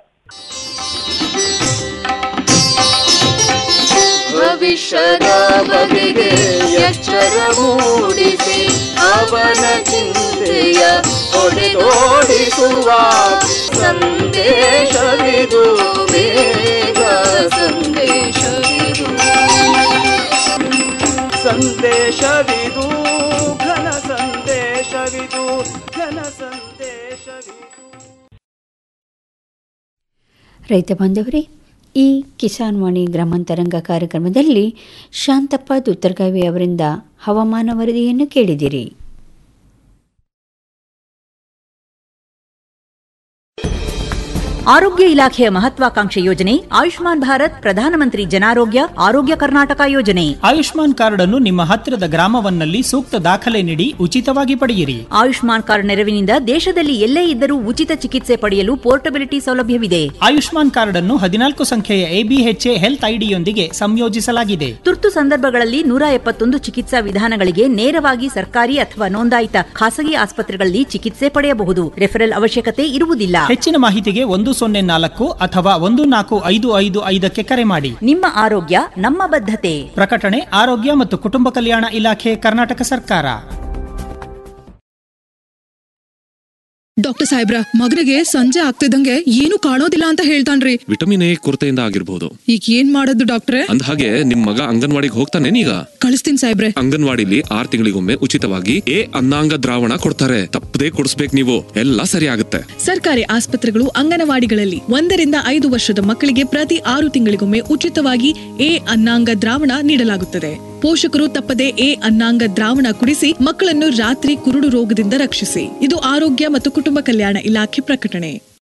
ಭವಿಷ್ಯದ ಬಗೆಗೆ ಎಚ್ಚರ ಮೂಡಿಸಿ ಅವನ ಚಿಂತೆಯ ಹೊಡೆದೋಡಿಸುವ ಸಂದೇಶವಿದು ಬೇಗ ಸಂದೇಶವಿದು ಸಂದೇಶವಿದು ಘನ ಸಂದೇಶವಿದು ಘನ ಸಂದೇಶ ರೈತ ಬಾಂಧವರೇ ಈ ಕಿಸಾನ್ ವಾಣಿ ಗ್ರಾಮಾಂತರಂಗ ಕಾರ್ಯಕ್ರಮದಲ್ಲಿ ಶಾಂತಪ್ಪ ದುತ್ತರ್ಗಾವಿ ಅವರಿಂದ ಹವಾಮಾನ ವರದಿಯನ್ನು ಕೇಳಿದಿರಿ ಆರೋಗ್ಯ ಇಲಾಖೆಯ ಮಹತ್ವಾಕಾಂಕ್ಷೆ ಯೋಜನೆ ಆಯುಷ್ಮಾನ್ ಭಾರತ್ ಪ್ರಧಾನಮಂತ್ರಿ ಜನಾರೋಗ್ಯ ಆರೋಗ್ಯ ಕರ್ನಾಟಕ ಯೋಜನೆ ಆಯುಷ್ಮಾನ್ ಕಾರ್ಡ್ ಅನ್ನು ನಿಮ್ಮ ಹತ್ತಿರದ ಗ್ರಾಮವನ್ನಲ್ಲಿ ಸೂಕ್ತ ದಾಖಲೆ ನೀಡಿ ಉಚಿತವಾಗಿ ಪಡೆಯಿರಿ ಆಯುಷ್ಮಾನ್ ಕಾರ್ಡ್ ನೆರವಿನಿಂದ ದೇಶದಲ್ಲಿ ಎಲ್ಲೇ ಇದ್ದರೂ ಉಚಿತ ಚಿಕಿತ್ಸೆ ಪಡೆಯಲು ಪೋರ್ಟಬಿಲಿಟಿ ಸೌಲಭ್ಯವಿದೆ ಆಯುಷ್ಮಾನ್ ಕಾರ್ಡ್ ಅನ್ನು ಹದಿನಾಲ್ಕು ಸಂಖ್ಯೆಯ ಎಬಿಎಚ್ಎ ಹೆಲ್ತ್ ಐಡಿಯೊಂದಿಗೆ ಸಂಯೋಜಿಸಲಾಗಿದೆ ತುರ್ತು ಸಂದರ್ಭಗಳಲ್ಲಿ ನೂರ ಎಪ್ಪತ್ತೊಂದು ಚಿಕಿತ್ಸಾ ವಿಧಾನಗಳಿಗೆ ನೇರವಾಗಿ ಸರ್ಕಾರಿ ಅಥವಾ ನೋಂದಾಯಿತ ಖಾಸಗಿ ಆಸ್ಪತ್ರೆಗಳಲ್ಲಿ ಚಿಕಿತ್ಸೆ ಪಡೆಯಬಹುದು ರೆಫರಲ್ ಅವಶ್ಯಕತೆ ಇರುವುದಿಲ್ಲ ಹೆಚ್ಚಿನ ಮಾಹಿತಿಗೆ ಒಂದು ಸೊನ್ನೆ ನಾಲ್ಕು ಅಥವಾ ಒಂದು ನಾಲ್ಕು ಐದು ಐದು ಐದಕ್ಕೆ ಕರೆ ಮಾಡಿ ನಿಮ್ಮ ಆರೋಗ್ಯ ನಮ್ಮ ಬದ್ಧತೆ ಪ್ರಕಟಣೆ ಆರೋಗ್ಯ ಮತ್ತು ಕುಟುಂಬ ಕಲ್ಯಾಣ ಇಲಾಖೆ ಕರ್ನಾಟಕ ಸರ್ಕಾರ ಡಾಕ್ಟರ್ ಸಾಹೇಬ್ರ ಮಗನಿಗೆ ಸಂಜೆ ಆಗ್ತಿದ್ದಂಗೆ ಏನು ಕಾಣೋದಿಲ್ಲ ಅಂತ ಹೇಳ್ತಾನ್ರಿ ವಿಟಮಿನ್ ಎ ಕೊರತೆಯಿಂದ ಆಗಿರ್ಬೋದು ಈಗ ಏನ್ ಮಾಡೋದು ಡಾಕ್ಟ್ರೆ ಅಂದ ಹಾಗೆ ನಿಮ್ ಮಗ ಅಂಗನವಾಡಿಗೆ ಹೋಗ್ತಾನೆ ಈಗ ಕಳಿಸ್ತೀನಿ ಸಾಹೇಬ್ರೆ ಅಂಗನವಾಡಿಲಿ ಆರ್ ತಿಂಗಳಿಗೊಮ್ಮೆ ಉಚಿತವಾಗಿ ಎ ಅನ್ನಾಂಗ ದ್ರಾವಣ ಕೊಡ್ತಾರೆ ತಪ್ಪದೇ ಕೊಡಿಸ್ಬೇಕು ನೀವು ಎಲ್ಲ ಸರಿ ಆಗುತ್ತೆ ಸರ್ಕಾರಿ ಆಸ್ಪತ್ರೆಗಳು ಅಂಗನವಾಡಿಗಳಲ್ಲಿ ಒಂದರಿಂದ ಐದು ವರ್ಷದ ಮಕ್ಕಳಿಗೆ ಪ್ರತಿ ಆರು ತಿಂಗಳಿಗೊಮ್ಮೆ ಉಚಿತವಾಗಿ ಎ ಅನ್ನಾಂಗ ದ್ರಾವಣ ನೀಡಲಾಗುತ್ತದೆ ಪೋಷಕರು ತಪ್ಪದೆ ಎ ಅನ್ನಾಂಗ ದ್ರಾವಣ ಕುಡಿಸಿ ಮಕ್ಕಳನ್ನು ರಾತ್ರಿ ಕುರುಡು ರೋಗದಿಂದ ರಕ್ಷಿಸಿ ಇದು ಆರೋಗ್ಯ ಮತ್ತು ಕುಟುಂಬ ಕಲ್ಯಾಣ ಇಲಾಖೆ ಪ್ರಕಟಣೆ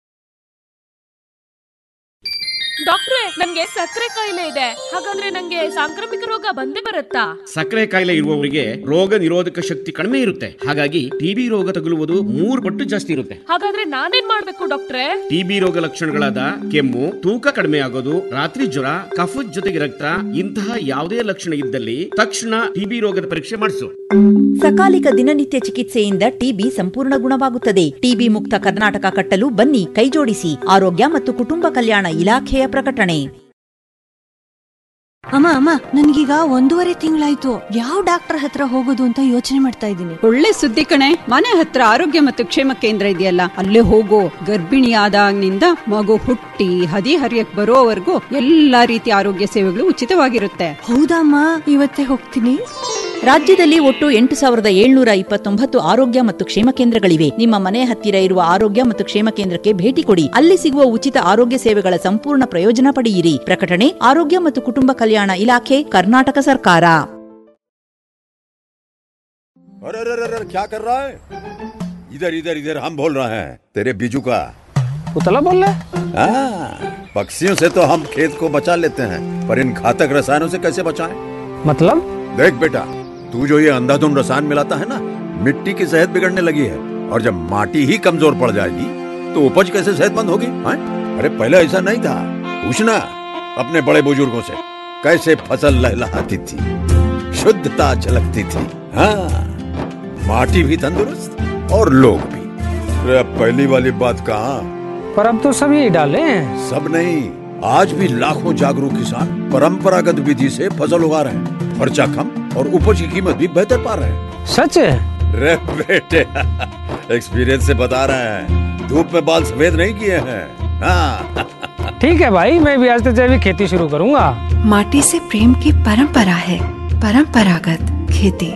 ಡಾಕ್ಟ್ರೆ ನನ್ಗೆ ಸಕ್ಕರೆ ಕಾಯಿಲೆ ಇದೆ ಹಾಗಾದ್ರೆ ನಂಗೆ ಸಾಂಕ್ರಾಮಿಕ ರೋಗ ಬಂದೇ ಬರುತ್ತಾ ಸಕ್ಕರೆ ಕಾಯಿಲೆ ಇರುವವರಿಗೆ ರೋಗ ನಿರೋಧಕ ಶಕ್ತಿ ಕಡಿಮೆ ಇರುತ್ತೆ ಹಾಗಾಗಿ ಟಿಬಿ ರೋಗ ತಗುಲುವುದು ಮೂರು ಪಟ್ಟು ಜಾಸ್ತಿ ಇರುತ್ತೆ ಹಾಗಾದ್ರೆ ನಾನೇನ್ ಮಾಡ್ಬೇಕು ಡಾಕ್ಟ್ರೆ ಟಿಬಿ ರೋಗ ಲಕ್ಷಣಗಳಾದ ಕೆಮ್ಮು ತೂಕ ಕಡಿಮೆ ಆಗೋದು ರಾತ್ರಿ ಜ್ವರ ಕಫದ ಜೊತೆಗೆ ರಕ್ತ ಇಂತಹ ಯಾವುದೇ ಲಕ್ಷಣ ಇದ್ದಲ್ಲಿ ತಕ್ಷಣ ಟಿಬಿ ರೋಗದ ಪರೀಕ್ಷೆ ಮಾಡಿಸು ಸಕಾಲಿಕ ದಿನನಿತ್ಯ ಚಿಕಿತ್ಸೆಯಿಂದ ಟಿಬಿ ಸಂಪೂರ್ಣ ಗುಣವಾಗುತ್ತದೆ ಟಿಬಿ ಮುಕ್ತ ಕರ್ನಾಟಕ ಕಟ್ಟಲು ಬನ್ನಿ ಕೈಜೋಡಿಸಿ ಆರೋಗ್ಯ ಮತ್ತು ಕುಟುಂಬ ಕಲ್ಯಾಣ ಇಲಾಖೆಯ ಪ್ರಕಟಣೆ ಅಮ್ಮ ಅಮ್ಮ ನನ್ಗೀಗ ಒಂದೂವರೆ ತಿಂಗಳಾಯ್ತು ಯಾವ ಡಾಕ್ಟರ್ ಹತ್ರ ಹೋಗೋದು ಅಂತ ಯೋಚನೆ ಮಾಡ್ತಾ ಇದ್ದೀನಿ ಒಳ್ಳೆ ಸುದ್ದಿ ಕಣೆ ಮನೆ ಹತ್ರ ಆರೋಗ್ಯ ಮತ್ತು ಕ್ಷೇಮ ಕೇಂದ್ರ ಇದೆಯಲ್ಲ ಅಲ್ಲೇ ಹೋಗೋ ಗರ್ಭಿಣಿ ಆದಾಗಿನಿಂದ ಮಗು ಹುಟ್ಟಿ ಹದಿ ಹರಿಯಕ್ ಬರೋವರೆಗೂ ಎಲ್ಲಾ ರೀತಿಯ ಆರೋಗ್ಯ ಸೇವೆಗಳು ಉಚಿತವಾಗಿರುತ್ತೆ ಹೌದಮ್ಮ ಇವತ್ತೇ ಹೋಗ್ತೀನಿ ರಾಜ್ಯದಲ್ಲಿ ಒಟ್ಟು ಎಂಟು ಸಾವಿರದ ಏಳ್ನೂರ ಇಪ್ಪತ್ತೊಂಬತ್ತು ಆರೋಗ್ಯ ಮತ್ತು ಕ್ಷೇಮ ಕೇಂದ್ರಗಳಿವೆ ನಿಮ್ಮ ಮನೆ ಹತ್ತಿರ ಇರುವ ಆರೋಗ್ಯ ಮತ್ತು ಕ್ಷೇಮ ಕೇಂದ್ರಕ್ಕೆ ಭೇಟಿ ಕೊಡಿ ಅಲ್ಲಿ ಸಿಗುವ ಉಚಿತ ಆರೋಗ್ಯ ಸೇವೆಗಳ ಸಂಪೂರ್ಣ ಪ್ರಯೋಜನ ಪಡೆಯಿರಿ ಪ್ರಕಟಣೆ ಆರೋಗ್ಯ ಮತ್ತು ಕುಟುಂಬ ಕಲ್ಯಾಣ ಇಲಾಖೆ ಕರ್ನಾಟಕ ಸರ್ಕಾರ अरे अरे अरे अरे, क्या कर रहा है इधर इधर इधर हम बोल रहे हैं तेरे बीजू का उतला बोल रहा हाँ, पक्षियों से तो हम खेत को बचा लेते हैं पर इन घातक रसायनों से कैसे बचाएं? मतलब देख बेटा तू जो ये अंधाधुंध रसायन मिलाता है ना मिट्टी की सेहत बिगड़ने लगी है और जब माटी ही कमजोर पड़ जाएगी तो उपज कैसे सेहतमंद होगी हाँ? अरे पहले ऐसा नहीं था पूछना अपने बड़े बुजुर्गों से कैसे फसल लहलहाती थी शुद्धता झलकती थी हाँ माटी भी तंदुरुस्त और लोग भी अरे अब पहली वाली बात कहाँ पर अब तो सब यही डाले हैं सब नहीं आज भी लाखों जागरूक किसान परंपरागत विधि से फसल उगा रहे हैं खर्चा कम और उपज की कीमत भी बेहतर पा रहे हैं सच है रे बेटे एक्सपीरियंस से बता रहे हैं धूप में बाल सफेद नहीं किए हैं हाँ ठीक है भाई मैं भी आज से जैविक खेती शुरू करूंगा माटी से प्रेम की परंपरा है परंपरागत खेती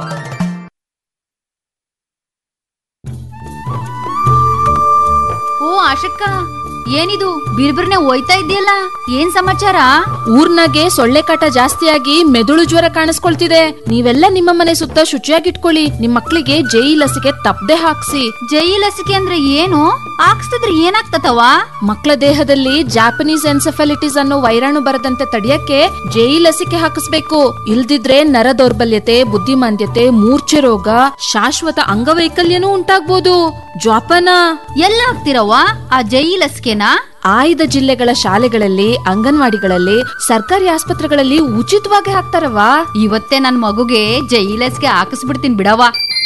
ಓ ಆಶಕ್ಕ ಏನಿದು ಬಿರ್ಬಿರ್ನೆ ಹೋಯ್ತಾ ಇದೆಯಲ್ಲ ಏನ್ ಸಮಾಚಾರ ಊರ್ನಾಗೆ ಸೊಳ್ಳೆ ಕಾಟ ಜಾಸ್ತಿಯಾಗಿ ಮೆದುಳು ಜ್ವರ ಕಾಣಿಸ್ಕೊಳ್ತಿದೆ ನೀವೆಲ್ಲ ನಿಮ್ಮ ಮನೆ ಸುತ್ತ ಶುಚಿಯಾಗಿಟ್ಕೊಳ್ಳಿ ನಿಮ್ ಮಕ್ಳಿಗೆ ಜೈ ಲಸಿಕೆ ತಪ್ಪದೆ ಹಾಕ್ಸಿ ಜೈ ಲಸಿಕೆ ಅಂದ್ರೆ ಏನು ಹಾಕ್ಸ್ತಿದ್ರೆ ಏನಾಗ್ತತವ ಮಕ್ಕಳ ದೇಹದಲ್ಲಿ ಜಾಪನೀಸ್ ಎನ್ಸೆಫಾಲಿಟಿಸ್ ಅನ್ನೋ ವೈರಾಣು ಬರದಂತೆ ತಡೆಯಕ್ಕೆ ಜೈ ಲಸಿಕೆ ಹಾಕಿಸ್ಬೇಕು ಇಲ್ದಿದ್ರೆ ನರ ದೌರ್ಬಲ್ಯತೆ ಬುದ್ಧಿಮಾಂದ್ಯತೆ ಮೂರ್ಛೆ ರೋಗ ಶಾಶ್ವತ ಅಂಗವೈಕಲ್ಯನೂ ಉಂಟಾಗ್ಬೋದು ಜ್ವಾಪನ ಎಲ್ಲ ಹಾಕ್ತಿರವ್ವ ಆ ಜೈ ಲಸಿಕೆನಾ ಆಯ್ದ ಜಿಲ್ಲೆಗಳ ಶಾಲೆಗಳಲ್ಲಿ ಅಂಗನವಾಡಿಗಳಲ್ಲಿ ಸರ್ಕಾರಿ ಆಸ್ಪತ್ರೆಗಳಲ್ಲಿ ಉಚಿತವಾಗಿ ಹಾಕ್ತಾರವ್ವ ಇವತ್ತೇ ನನ್ ಮಗುಗೆ ಜೈ ಲಸಿಕೆ ಹಾಕಿಸ್ಬಿಡ್ತೀನಿ ಬಿಡವ್ವ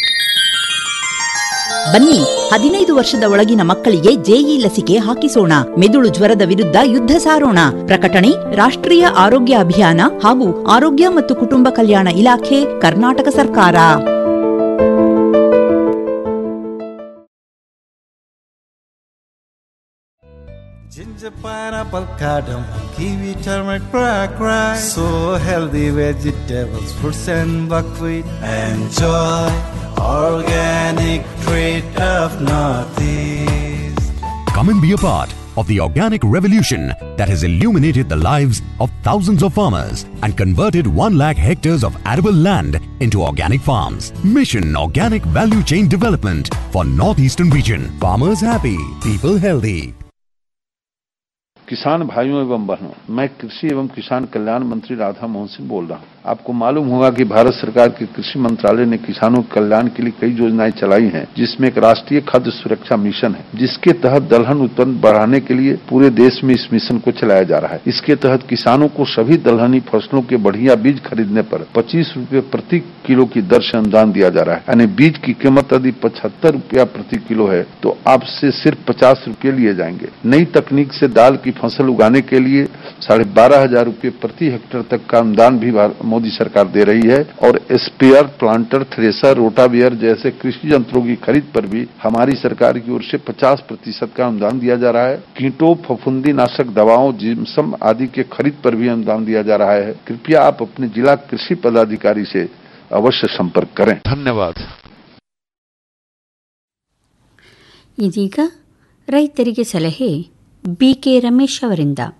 ಬನ್ನಿ ಹದಿನೈದು ವರ್ಷದ ಒಳಗಿನ ಮಕ್ಕಳಿಗೆ ಜೆಇ ಲಸಿಕೆ ಹಾಕಿಸೋಣ ಮೆದುಳು ಜ್ವರದ ವಿರುದ್ಧ ಯುದ್ಧ ಸಾರೋಣ ಪ್ರಕಟಣೆ ರಾಷ್ಟ್ರೀಯ ಆರೋಗ್ಯ ಅಭಿಯಾನ ಹಾಗೂ ಆರೋಗ್ಯ ಮತ್ತು ಕುಟುಂಬ ಕಲ್ಯಾಣ ಇಲಾಖೆ ಕರ್ನಾಟಕ ಸರ್ಕಾರ Ginger, pineapple, cardamom, kiwi, turmeric, black rice. So healthy vegetables, fruits and buckwheat. Enjoy organic treat of Northeast. Come and be a part of the organic revolution that has illuminated the lives of thousands of farmers and converted 1 lakh hectares of arable land into organic farms. Mission Organic Value Chain Development for Northeastern Region. Farmers happy, people healthy. किसान भाइयों एवं बहनों मैं कृषि एवं किसान कल्याण मंत्री राधा मोहन सिंह बोल रहा हूँ आपको मालूम होगा कि भारत सरकार के कृषि मंत्रालय ने किसानों के कल्याण के लिए कई योजनाएं चलाई हैं जिसमें एक राष्ट्रीय खाद्य सुरक्षा मिशन है जिसके तहत दलहन उत्पन्न बढ़ाने के लिए पूरे देश में इस मिशन को चलाया जा रहा है इसके तहत किसानों को सभी दलहनी फसलों के बढ़िया बीज खरीदने पर पच्चीस रूपए प्रति किलो की दर से अनुदान दिया जा रहा है यानी बीज की कीमत यदि पचहत्तर रूपया प्रति किलो है तो आपसे सिर्फ पचास रूपये लिए जाएंगे नई तकनीक से दाल की फसल उगाने के लिए साढ़े बारह हजार रूपये प्रति हेक्टेयर तक का अनुदान भी मोदी सरकार दे रही है और स्पेयर प्लांटर थ्रेसर रोटावियर जैसे कृषि यंत्रों की खरीद पर भी हमारी सरकार की ओर से 50 प्रतिशत का अनुदान दिया जा रहा है कीटों फफूंदी नाशक दवाओं जिम्सम आदि के खरीद पर भी अनुदान दिया जा रहा है कृपया आप अपने जिला कृषि पदाधिकारी से अवश्य संपर्क करें धन्यवाद ಇದೀಗ ರೈತರಿಗೆ ಸಲಹೆ ಬಿಕೆ ರಮೇಶ್ ಅವರಿಂದ